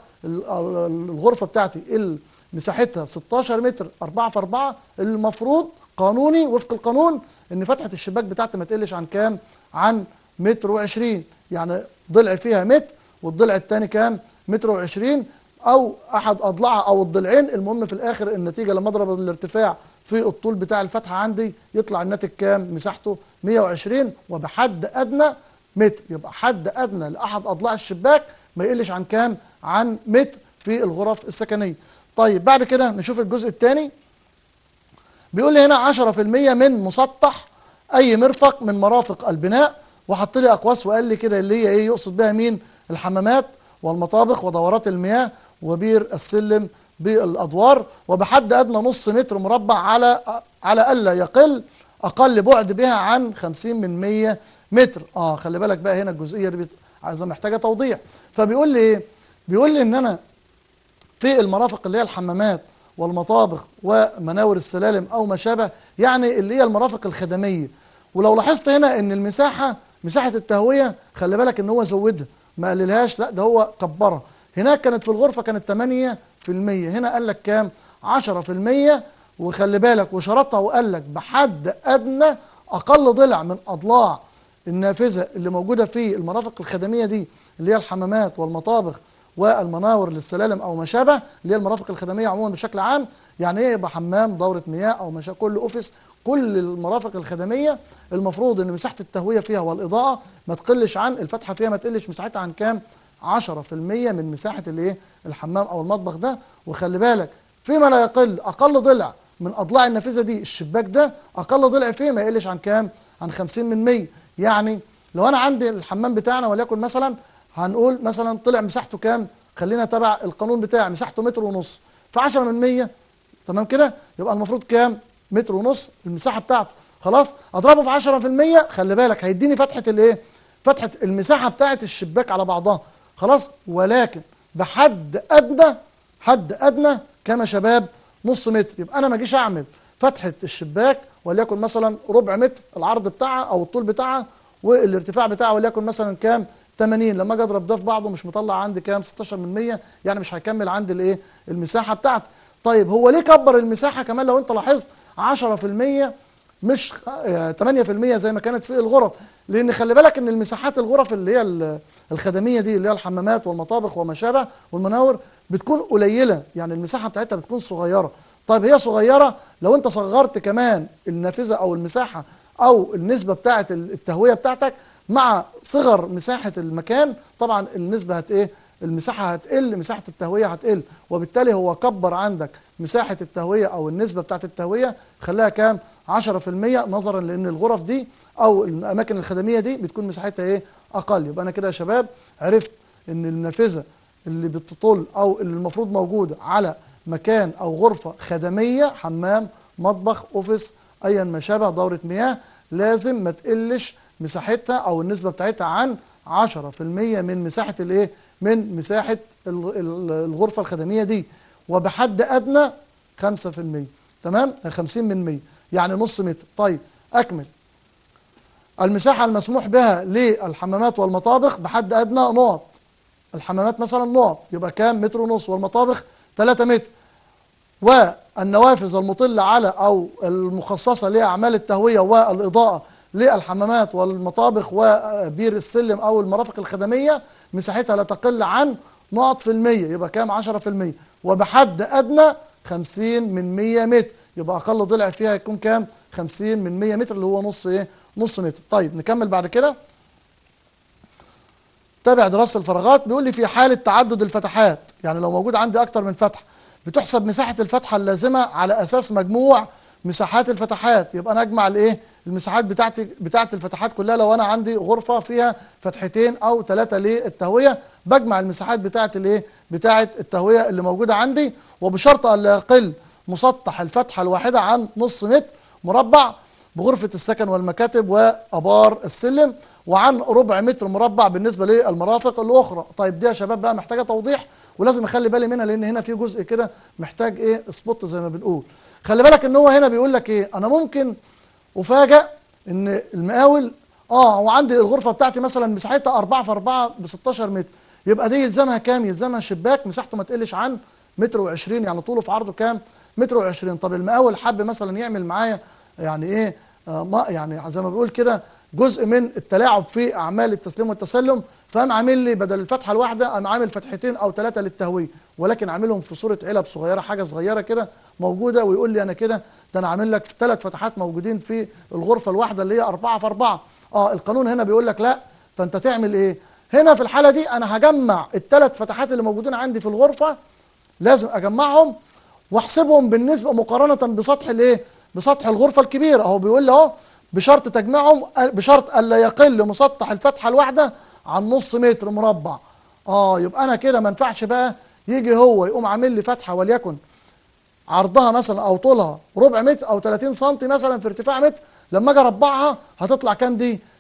الغرفه بتاعتي اللي مساحتها 16 متر 4 في 4 المفروض قانوني وفق القانون ان فتحه الشباك بتاعتي ما تقلش عن كام عن متر و20 يعني ضلع فيها متر والضلع الثاني كام متر و20 او احد اضلاعها او الضلعين المهم في الاخر النتيجه لما اضرب الارتفاع في الطول بتاع الفتحه عندي يطلع الناتج كام مساحته 120 وبحد ادنى متر يبقى حد ادنى لاحد اضلاع الشباك ما يقلش عن كام عن متر في الغرف السكنيه طيب بعد كده نشوف الجزء الثاني بيقول لي هنا 10% من مسطح اي مرفق من مرافق البناء وحط لي اقواس وقال لي كده اللي هي ايه يقصد بها مين الحمامات والمطابخ ودورات المياه وبير السلم بالادوار وبحد ادنى نص متر مربع على على الا يقل اقل بعد بها عن 50 من 100 متر اه خلي بالك بقى هنا الجزئيه دي بت- عايزه محتاجه توضيح فبيقول لي ايه بيقول لي ان انا في المرافق اللي هي الحمامات والمطابخ ومناور السلالم او ما شابه يعني اللي هي المرافق الخدميه ولو لاحظت هنا ان المساحه مساحه التهويه خلي بالك ان هو زودها ما قللهاش لا ده هو كبرها هناك كانت في الغرفه كانت 8% هنا قال لك كام 10% وخلي بالك وشرطها وقال لك بحد ادنى اقل ضلع من اضلاع النافذه اللي موجوده في المرافق الخدميه دي اللي هي الحمامات والمطابخ والمناور للسلالم او ما شابه اللي هي المرافق الخدميه عموما بشكل عام يعني ايه يبقى حمام دوره مياه او ما شابه كل اوفيس كل المرافق الخدميه المفروض ان مساحه التهويه فيها والاضاءه ما تقلش عن الفتحه فيها ما تقلش مساحتها عن كام 10% من مساحه الايه الحمام او المطبخ ده وخلي بالك فيما لا يقل اقل ضلع من اضلاع النافذه دي الشباك ده اقل ضلع فيه ما يقلش عن كام عن 50 من 100 يعني لو انا عندي الحمام بتاعنا وليكن مثلا هنقول مثلا طلع مساحته كام خلينا تبع القانون بتاعي مساحته متر ونص في 10 من 100 تمام كده يبقى المفروض كام متر ونص المساحه بتاعته خلاص اضربه في 10 في المية خلي بالك هيديني فتحه الايه فتحه المساحه بتاعه الشباك على بعضها خلاص ولكن بحد ادنى حد ادنى كما شباب نص متر يبقى انا ما اجيش اعمل فتحه الشباك وليكن مثلا ربع متر العرض بتاعها او الطول بتاعها والارتفاع بتاعها وليكن مثلا كام 80 لما اجي اضرب ده في بعضه مش مطلع عندي كام 16 من 100 يعني مش هيكمل عندي الايه المساحه بتاعتي طيب هو ليه كبر المساحه كمان لو انت لاحظت 10% مش آه، 8% زي ما كانت في الغرف لان خلي بالك ان المساحات الغرف اللي هي ال- الخدميه دي اللي هي الحمامات والمطابخ وما شابه والمناور بتكون قليله يعني المساحه بتاعتها بتكون صغيره طيب هي صغيره لو انت صغرت كمان النافذه او المساحه او النسبه بتاعه التهويه بتاعتك مع صغر مساحه المكان طبعا النسبه هت ايه المساحه هتقل مساحه التهويه هتقل وبالتالي هو كبر عندك مساحه التهويه او النسبه بتاعه التهويه خلاها كام 10% نظرا لان الغرف دي او الاماكن الخدميه دي بتكون مساحتها ايه اقل يبقى انا كده يا شباب عرفت ان النافذه اللي بتطل او اللي المفروض موجوده على مكان او غرفه خدميه حمام مطبخ اوفيس ايا ما شابه دوره مياه لازم ما تقلش مساحتها او النسبه بتاعتها عن 10% من مساحه الايه من مساحه ال- ال- الغرفه الخدميه دي وبحد ادنى 5% تمام 50 من 100 يعني نص متر طيب اكمل المساحه المسموح بها للحمامات والمطابخ بحد ادنى نقط الحمامات مثلا نقط يبقى كام متر ونص والمطابخ 3 متر والنوافذ المطلة على أو المخصصة لأعمال التهوية والإضاءة للحمامات والمطابخ وبير السلم أو المرافق الخدمية مساحتها لا تقل عن نقط في المية يبقى كام عشرة في المية وبحد أدنى خمسين من مية متر يبقى أقل ضلع فيها يكون كام خمسين من مية متر اللي هو نص إيه نص متر طيب نكمل بعد كده تابع دراسة الفراغات بيقول لي في حالة تعدد الفتحات يعني لو موجود عندي أكتر من فتحة بتحسب مساحة الفتحة اللازمة على أساس مجموع مساحات الفتحات يبقى أنا أجمع الإيه المساحات بتاعتي بتاعت الفتحات كلها لو أنا عندي غرفة فيها فتحتين أو ثلاثة للتهوية بجمع المساحات بتاعت الإيه بتاعت التهوية اللي موجودة عندي وبشرط أن لا يقل مسطح الفتحة الواحدة عن نص متر مربع بغرفة السكن والمكاتب وأبار السلم وعن ربع متر مربع بالنسبة للمرافق الأخرى طيب دي يا شباب بقى محتاجة توضيح ولازم أخلي بالي منها لأن هنا في جزء كده محتاج إيه سبوت زي ما بنقول خلي بالك إن هو هنا بيقول لك إيه أنا ممكن أفاجأ إن المقاول آه هو عندي الغرفة بتاعتي مثلا مساحتها 4 في 4 ب 16 متر يبقى دي يلزمها كام؟ يلزمها شباك مساحته ما تقلش عن متر و20 يعني طوله في عرضه كام؟ متر و20 طب المقاول حب مثلا يعمل معايا يعني ايه آه ما يعني زي ما بيقول كده جزء من التلاعب في اعمال التسليم والتسلم فقام عامل لي بدل الفتحه الواحده قام عامل فتحتين او ثلاثه للتهويه ولكن عاملهم في صوره علب صغيره حاجه صغيره كده موجوده ويقول لي انا كده ده انا عامل لك ثلاث فتحات موجودين في الغرفه الواحده اللي هي أربعة في أربعة اه القانون هنا بيقول لك لا فانت تعمل ايه هنا في الحاله دي انا هجمع الثلاث فتحات اللي موجودين عندي في الغرفه لازم اجمعهم واحسبهم بالنسبه مقارنه بسطح الايه بسطح الغرفه الكبيره اهو بيقول لي اهو بشرط تجميعهم بشرط الا يقل مسطح الفتحه الواحده عن نص متر مربع اه يبقى انا كده ما ينفعش بقى يجي هو يقوم عامل لي فتحه وليكن عرضها مثلا او طولها ربع متر او 30 سم مثلا في ارتفاع متر لما اجي اربعها هتطلع كام دي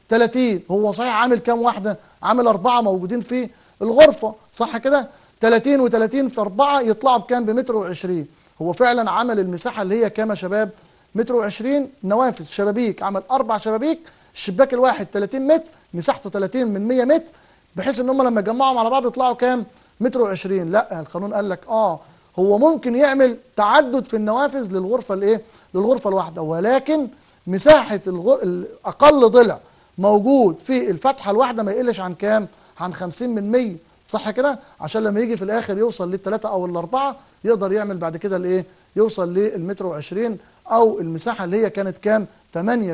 30 هو صحيح عامل كام واحده عامل اربعه موجودين في الغرفه صح كده 30 و30 في 4 يطلعوا بكام بمتر و20 هو فعلا عمل المساحه اللي هي كام يا شباب متر و20 نوافذ شبابيك عمل اربع شبابيك الشباك الواحد 30 متر مساحته 30 من 100 متر بحيث ان هم لما يجمعهم على بعض يطلعوا كام متر و20 لا القانون قال لك اه هو ممكن يعمل تعدد في النوافذ للغرفه الايه للغرفه الواحده ولكن مساحه الغر... اقل ضلع موجود في الفتحه الواحده ما يقلش عن كام عن 50 من 100 صح كده عشان لما يجي في الاخر يوصل للثلاثه او الاربعه يقدر يعمل بعد كده الايه يوصل للمتر و20 او المساحه اللي هي كانت كام 8%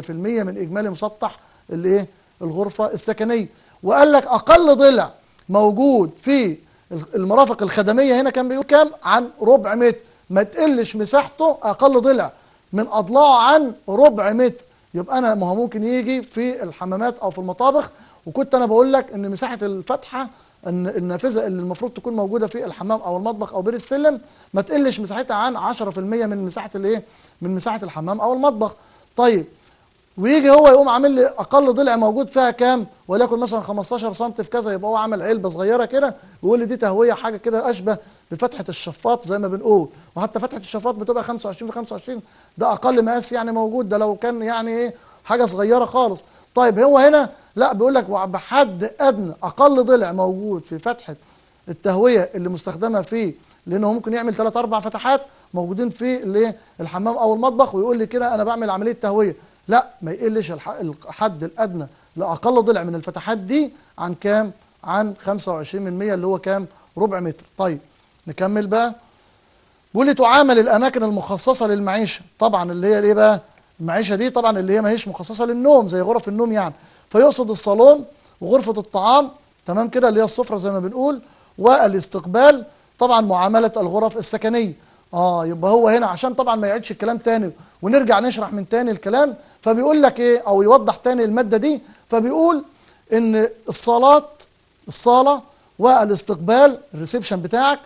من اجمالي مسطح الايه الغرفه السكنيه وقال لك اقل ضلع موجود في المرافق الخدميه هنا كان بيقول كام عن ربع متر ما تقلش مساحته اقل ضلع من اضلاعه عن ربع متر يبقى انا ما هو ممكن يجي في الحمامات او في المطابخ وكنت انا بقول لك ان مساحه الفتحه ان النافذه اللي المفروض تكون موجوده في الحمام او المطبخ او بير السلم ما تقلش مساحتها عن 10% من مساحه الايه من مساحه الحمام او المطبخ طيب ويجي هو يقوم عامل لي اقل ضلع موجود فيها كام وليكن مثلا 15 سم في كذا يبقى هو عامل علبه صغيره كده ويقول لي دي تهويه حاجه كده اشبه بفتحه الشفاط زي ما بنقول وحتى فتحه الشفاط بتبقى 25 في 25 ده اقل مقاس يعني موجود ده لو كان يعني ايه حاجه صغيره خالص طيب هو هنا لا بيقول لك بحد ادنى اقل ضلع موجود في فتحه التهويه اللي مستخدمه فيه لانه ممكن يعمل ثلاث اربع فتحات موجودين في الايه الحمام او المطبخ ويقول لي كده انا بعمل عمليه تهويه لا ما يقلش الحد الادنى لاقل ضلع من الفتحات دي عن كام عن 25 من 100 اللي هو كام ربع متر طيب نكمل بقى بيقول لي تعامل الاماكن المخصصه للمعيشه طبعا اللي هي الايه بقى المعيشه دي طبعا اللي هي ما هيش مخصصه للنوم زي غرف النوم يعني فيقصد الصالون وغرفه الطعام تمام كده اللي هي السفره زي ما بنقول والاستقبال طبعا معامله الغرف السكنيه اه يبقى هو هنا عشان طبعا ما يعيدش الكلام تاني ونرجع نشرح من تاني الكلام فبيقول لك ايه او يوضح تاني الماده دي فبيقول ان الصالات الصاله والاستقبال الريسبشن بتاعك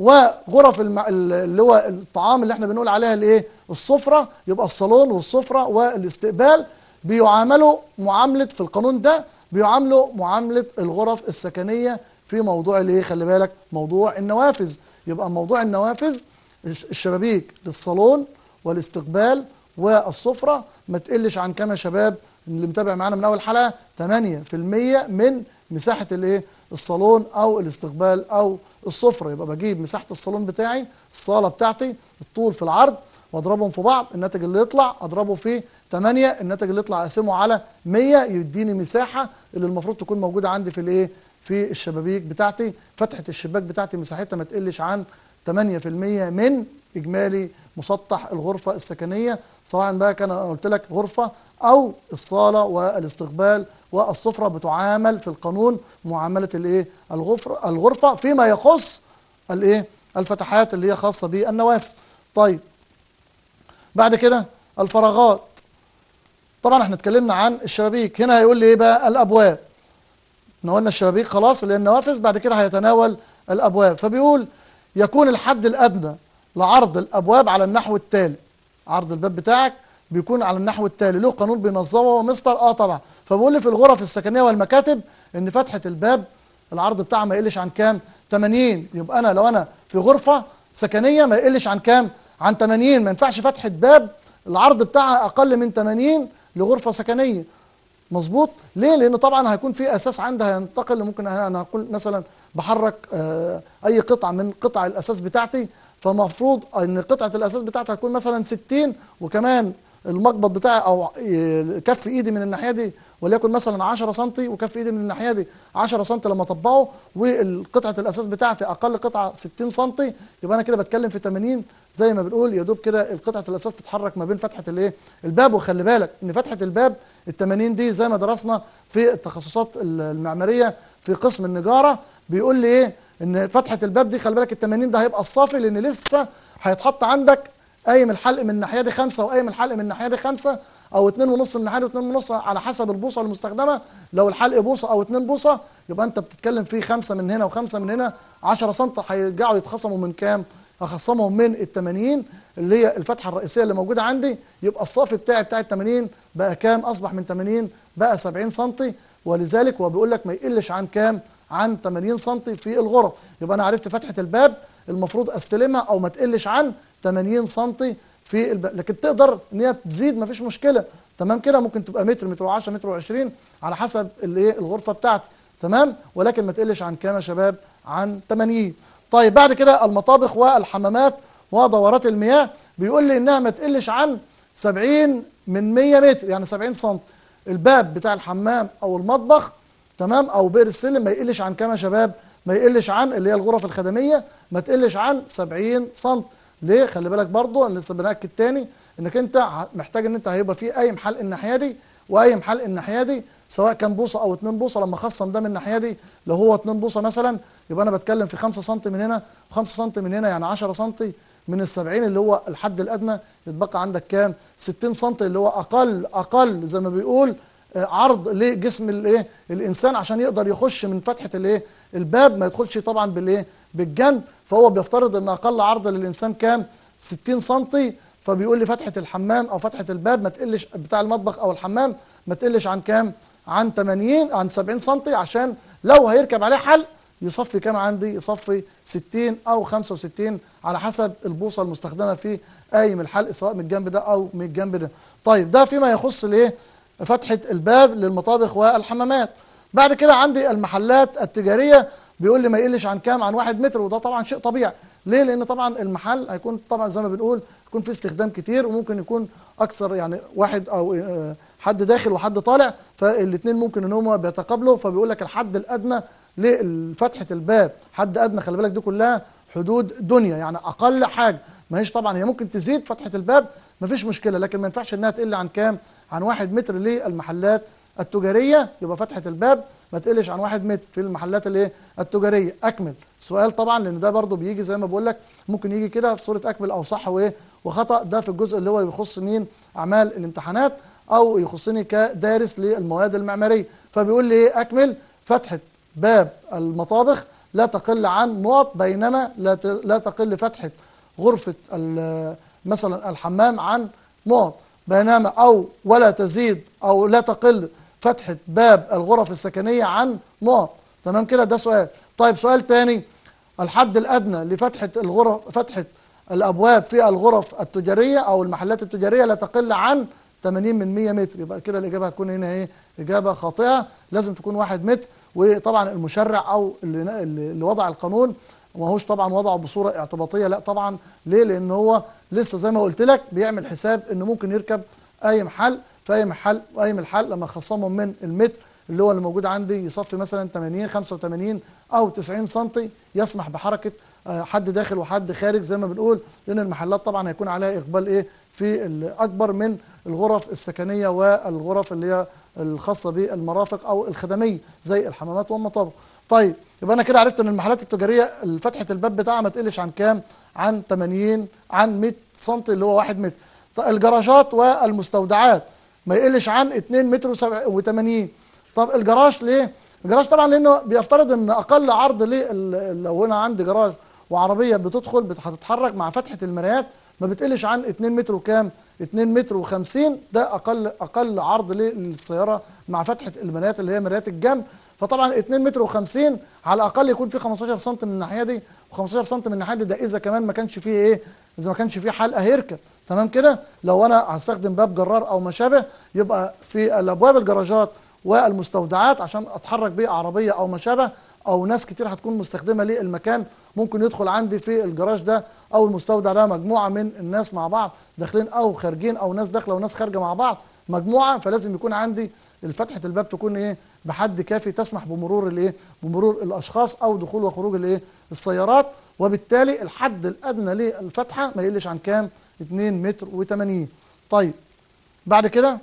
وغرف المع... اللي هو الطعام اللي احنا بنقول عليها الايه السفره يبقى الصالون والسفره والاستقبال بيعاملوا معامله في القانون ده بيعاملوا معامله الغرف السكنيه في موضوع الايه خلي بالك موضوع النوافذ يبقى موضوع النوافذ الشبابيك للصالون والاستقبال والسفرة ما تقلش عن كام يا شباب اللي متابع معانا من أول حلقة 8% من مساحة الايه الصالون أو الاستقبال أو السفرة يبقى بجيب مساحة الصالون بتاعي الصالة بتاعتي الطول في العرض واضربهم في بعض الناتج اللي يطلع اضربه في 8 الناتج اللي يطلع اقسمه على 100 يديني مساحة اللي المفروض تكون موجودة عندي في الايه في الشبابيك بتاعتي فتحة الشباك بتاعتي مساحتها ما تقلش عن 8% من إجمالي مسطح الغرفة السكنية سواء بقى كان أنا قلت لك غرفة أو الصالة والاستقبال والسفرة بتعامل في القانون معاملة الإيه الغرفة الغرفة فيما يخص الإيه الفتحات اللي هي خاصة بالنوافذ طيب بعد كده الفراغات طبعا احنا اتكلمنا عن الشبابيك هنا هيقول لي ايه بقى الابواب ناولنا الشبابيك خلاص اللي هي النوافذ بعد كده هيتناول الابواب فبيقول يكون الحد الادنى لعرض الابواب على النحو التالي عرض الباب بتاعك بيكون على النحو التالي له قانون بينظمه مستر اه طبعا فبقول لي في الغرف السكنيه والمكاتب ان فتحه الباب العرض بتاعها ما يقلش عن كام 80 يبقى انا لو انا في غرفه سكنيه ما يقلش عن كام عن 80 ما ينفعش فتحه باب العرض بتاعها اقل من 80 لغرفه سكنيه مظبوط ليه لان طبعا هيكون في اساس عندها هينتقل ممكن انا هقول مثلا بحرك آه اي قطعه من قطع الاساس بتاعتي فمفروض ان قطعه الاساس بتاعتي هتكون مثلا 60 وكمان المقبض بتاعي او كف ايدي من الناحيه دي وليكن مثلا 10 سم وكف ايدي من الناحيه دي 10 سم لما اطبقه والقطعه الاساس بتاعتي اقل قطعه 60 سم يبقى انا كده بتكلم في 80 زي ما بنقول يا دوب كده قطعه الاساس تتحرك ما بين فتحه الايه الباب وخلي بالك ان فتحه الباب ال 80 دي زي ما درسنا في التخصصات المعماريه في قسم النجاره بيقول لي ايه ان فتحه الباب دي خلي بالك ال 80 ده هيبقى الصافي لان لسه هيتحط عندك قايم الحلق من الناحيه دي خمسه وقايم الحلق من الناحيه دي خمسه او اتنين ونص من الناحيه دي واتنين ونص على حسب البوصه المستخدمه لو الحلق بوصه او اتنين بوصه يبقى انت بتتكلم في خمسه من هنا وخمسه من هنا 10 سم هيرجعوا يتخصموا من كام؟ اخصمهم من ال 80 اللي هي الفتحه الرئيسيه اللي موجوده عندي يبقى الصافي بتاعي بتاع ال 80 بقى كام؟ اصبح من 80 بقى 70 سم ولذلك هو بيقول لك ما يقلش عن كام عن 80 سم في الغرف يبقى انا عرفت فتحه الباب المفروض استلمها او ما تقلش عن 80 سم في الباب لكن تقدر ان هي تزيد مفيش مشكله تمام كده ممكن تبقى متر متر و10 متر و20 على حسب الايه الغرفه بتاعتي تمام ولكن ما تقلش عن كام يا شباب عن 80 طيب بعد كده المطابخ والحمامات ودورات المياه بيقول لي انها ما تقلش عن 70 من 100 متر يعني 70 سم الباب بتاع الحمام او المطبخ تمام او بئر السلم ما يقلش عن كام يا شباب ما يقلش عن اللي هي الغرف الخدميه ما تقلش عن 70 سم ليه خلي بالك برضو انا لسه بناكد تاني انك انت محتاج ان انت هيبقى في اي محل الناحيه دي واي محل الناحيه دي سواء كان بوصه او 2 بوصه لما اخصم ده من الناحيه دي لو هو 2 بوصه مثلا يبقى انا بتكلم في 5 سم من هنا و5 سم من هنا يعني 10 سم من ال 70 اللي هو الحد الادنى يتبقى عندك كام 60 سم اللي هو اقل اقل زي ما بيقول عرض لجسم الايه الانسان عشان يقدر يخش من فتحه الايه الباب ما يدخلش طبعا بالايه بالجنب فهو بيفترض ان اقل عرض للانسان كام 60 سم فبيقول لي فتحه الحمام او فتحه الباب ما تقلش بتاع المطبخ او الحمام ما تقلش عن كام عن 80 عن 70 سم عشان لو هيركب عليه حل يصفي كام عندي يصفي 60 او 65 على حسب البوصه المستخدمه في اي من الحلق سواء من الجنب ده او من الجنب ده طيب ده فيما يخص الايه فتحه الباب للمطابخ والحمامات بعد كده عندي المحلات التجاريه بيقول لي ما يقلش عن كام عن واحد متر وده طبعا شيء طبيعي ليه لان طبعا المحل هيكون طبعا زي ما بنقول يكون فيه استخدام كتير وممكن يكون اكثر يعني واحد او حد داخل وحد طالع فالاثنين ممكن ان هم بيتقابلوا فبيقول لك الحد الادنى لفتحه الباب حد ادنى خلي بالك دي كلها حدود دنيا يعني اقل حاجه ما هيش طبعا هي ممكن تزيد فتحه الباب ما فيش مشكله لكن ما ينفعش انها تقل عن كام عن واحد متر للمحلات التجاريه يبقى فتحه الباب ما تقلش عن واحد متر في المحلات الايه التجاريه اكمل سؤال طبعا لان ده برضو بيجي زي ما بقول لك ممكن يجي كده في صوره اكمل او صح وايه وخطا ده في الجزء اللي هو يخص مين اعمال الامتحانات او يخصني كدارس للمواد المعماريه فبيقول لي ايه اكمل فتحه باب المطابخ لا تقل عن نقط بينما لا لا تقل فتحه غرفه مثلا الحمام عن نقط بينما او ولا تزيد او لا تقل فتحه باب الغرف السكنيه عن نقط تمام كده ده سؤال طيب سؤال تاني الحد الادنى لفتحه الغرف فتحه الابواب في الغرف التجاريه او المحلات التجاريه لا تقل عن 80 من 100 متر يبقى كده الاجابه هتكون هنا ايه اجابه خاطئه لازم تكون 1 متر وطبعا المشرع او اللي, اللي وضع القانون ما هوش طبعا وضعه بصوره اعتباطيه لا طبعا ليه لان هو لسه زي ما قلت لك بيعمل حساب انه ممكن يركب اي محل في اي محل واي محل لما خصمهم من المتر اللي هو اللي موجود عندي يصفي مثلا 80 85 او 90 سم يسمح بحركه حد داخل وحد خارج زي ما بنقول لان المحلات طبعا هيكون عليها اقبال ايه في اكبر من الغرف السكنيه والغرف اللي هي الخاصه بالمرافق او الخدميه زي الحمامات والمطابخ. طيب يبقى انا كده عرفت ان المحلات التجاريه فتحه الباب بتاعها ما تقلش عن كام؟ عن 80 عن 100 سم اللي هو 1 متر. طيب الجراجات والمستودعات ما يقلش عن 2 متر و80 طب الجراج ليه؟ الجراج طبعا لانه بيفترض ان اقل عرض ليه لو هنا عندي جراج وعربيه بتدخل هتتحرك مع فتحه المرايات ما بتقلش عن 2 متر وكام 2 متر و50 ده اقل اقل عرض للسياره مع فتحه المرايات اللي هي مرايات الجنب فطبعا 2 متر و50 على الاقل يكون في 15 سم من الناحيه دي و15 سم من الناحيه دي ده اذا كمان ما كانش فيه ايه اذا ما كانش فيه حلقه هيركب تمام كده لو انا هستخدم باب جرار او ما شابه يبقى في الابواب الجراجات والمستودعات عشان اتحرك بيه عربيه او ما شابه او ناس كتير هتكون مستخدمه للمكان ممكن يدخل عندي في الجراج ده او المستودع ده مجموعه من الناس مع بعض داخلين او خارجين او ناس داخله وناس خارجه مع بعض مجموعه فلازم يكون عندي فتحه الباب تكون ايه بحد كافي تسمح بمرور الايه بمرور الاشخاص او دخول وخروج الايه السيارات وبالتالي الحد الادنى للفتحه ما يقلش عن كام 2 متر و80 طيب بعد كده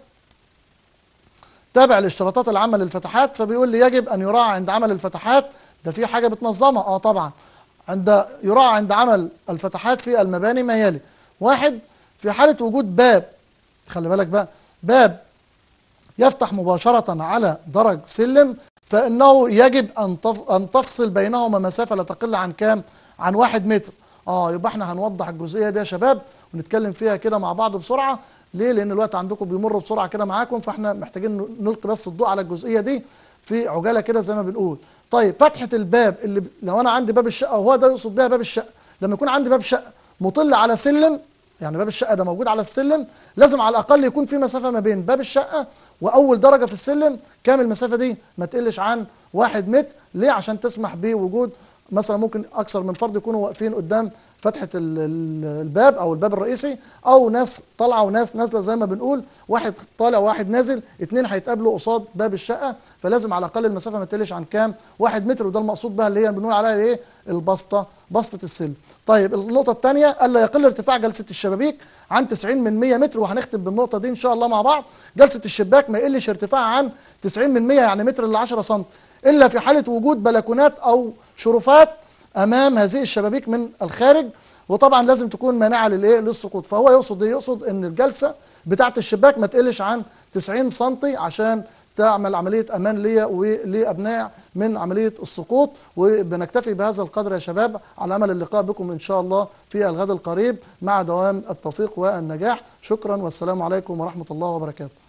تابع الاشتراطات العامه للفتحات فبيقول لي يجب ان يراعى عند عمل الفتحات ده في حاجه بتنظمها اه طبعا عند يراعى عند عمل الفتحات في المباني ما يلي واحد في حاله وجود باب خلي بالك بقى باب يفتح مباشره على درج سلم فانه يجب ان ان تفصل بينهما مسافه لا تقل عن كام عن واحد متر اه يبقى احنا هنوضح الجزئيه دي يا شباب ونتكلم فيها كده مع بعض بسرعه ليه لان الوقت عندكم بيمر بسرعه كده معاكم فاحنا محتاجين نلقي بس الضوء على الجزئيه دي في عجاله كده زي ما بنقول طيب فتحه الباب اللي ب... لو انا عندي باب الشقه وهو ده يقصد بيها باب الشقه لما يكون عندي باب شقه مطل على سلم يعني باب الشقه ده موجود على السلم لازم على الاقل يكون في مسافه ما بين باب الشقه واول درجه في السلم كام المسافه دي ما تقلش عن واحد متر ليه عشان تسمح بوجود مثلا ممكن اكثر من فرد يكونوا واقفين قدام فتحه ال- ال- الباب او الباب الرئيسي او ناس طالعه وناس نازله زي ما بنقول واحد طالع وواحد نازل اتنين هيتقابلوا قصاد باب الشقه فلازم على الاقل المسافه ما تقلش عن كام واحد متر وده المقصود بها اللي هي بنقول عليها ايه البسطه بسطه السلم طيب النقطه الثانيه الا يقل ارتفاع جلسه الشبابيك عن 90 من 100 متر وهنختم بالنقطه دي ان شاء الله مع بعض جلسه الشباك ما يقلش ارتفاع عن 90 من 100 يعني متر ل 10 سم الا في حاله وجود بلكونات او شرفات امام هذه الشبابيك من الخارج وطبعا لازم تكون مانعه للايه للسقوط فهو يقصد ايه يقصد ان الجلسه بتاعه الشباك ما تقلش عن 90 سم عشان تعمل عمليه امان ليا ولابناء من عمليه السقوط وبنكتفي بهذا القدر يا شباب على امل اللقاء بكم ان شاء الله في الغد القريب مع دوام التوفيق والنجاح شكرا والسلام عليكم ورحمه الله وبركاته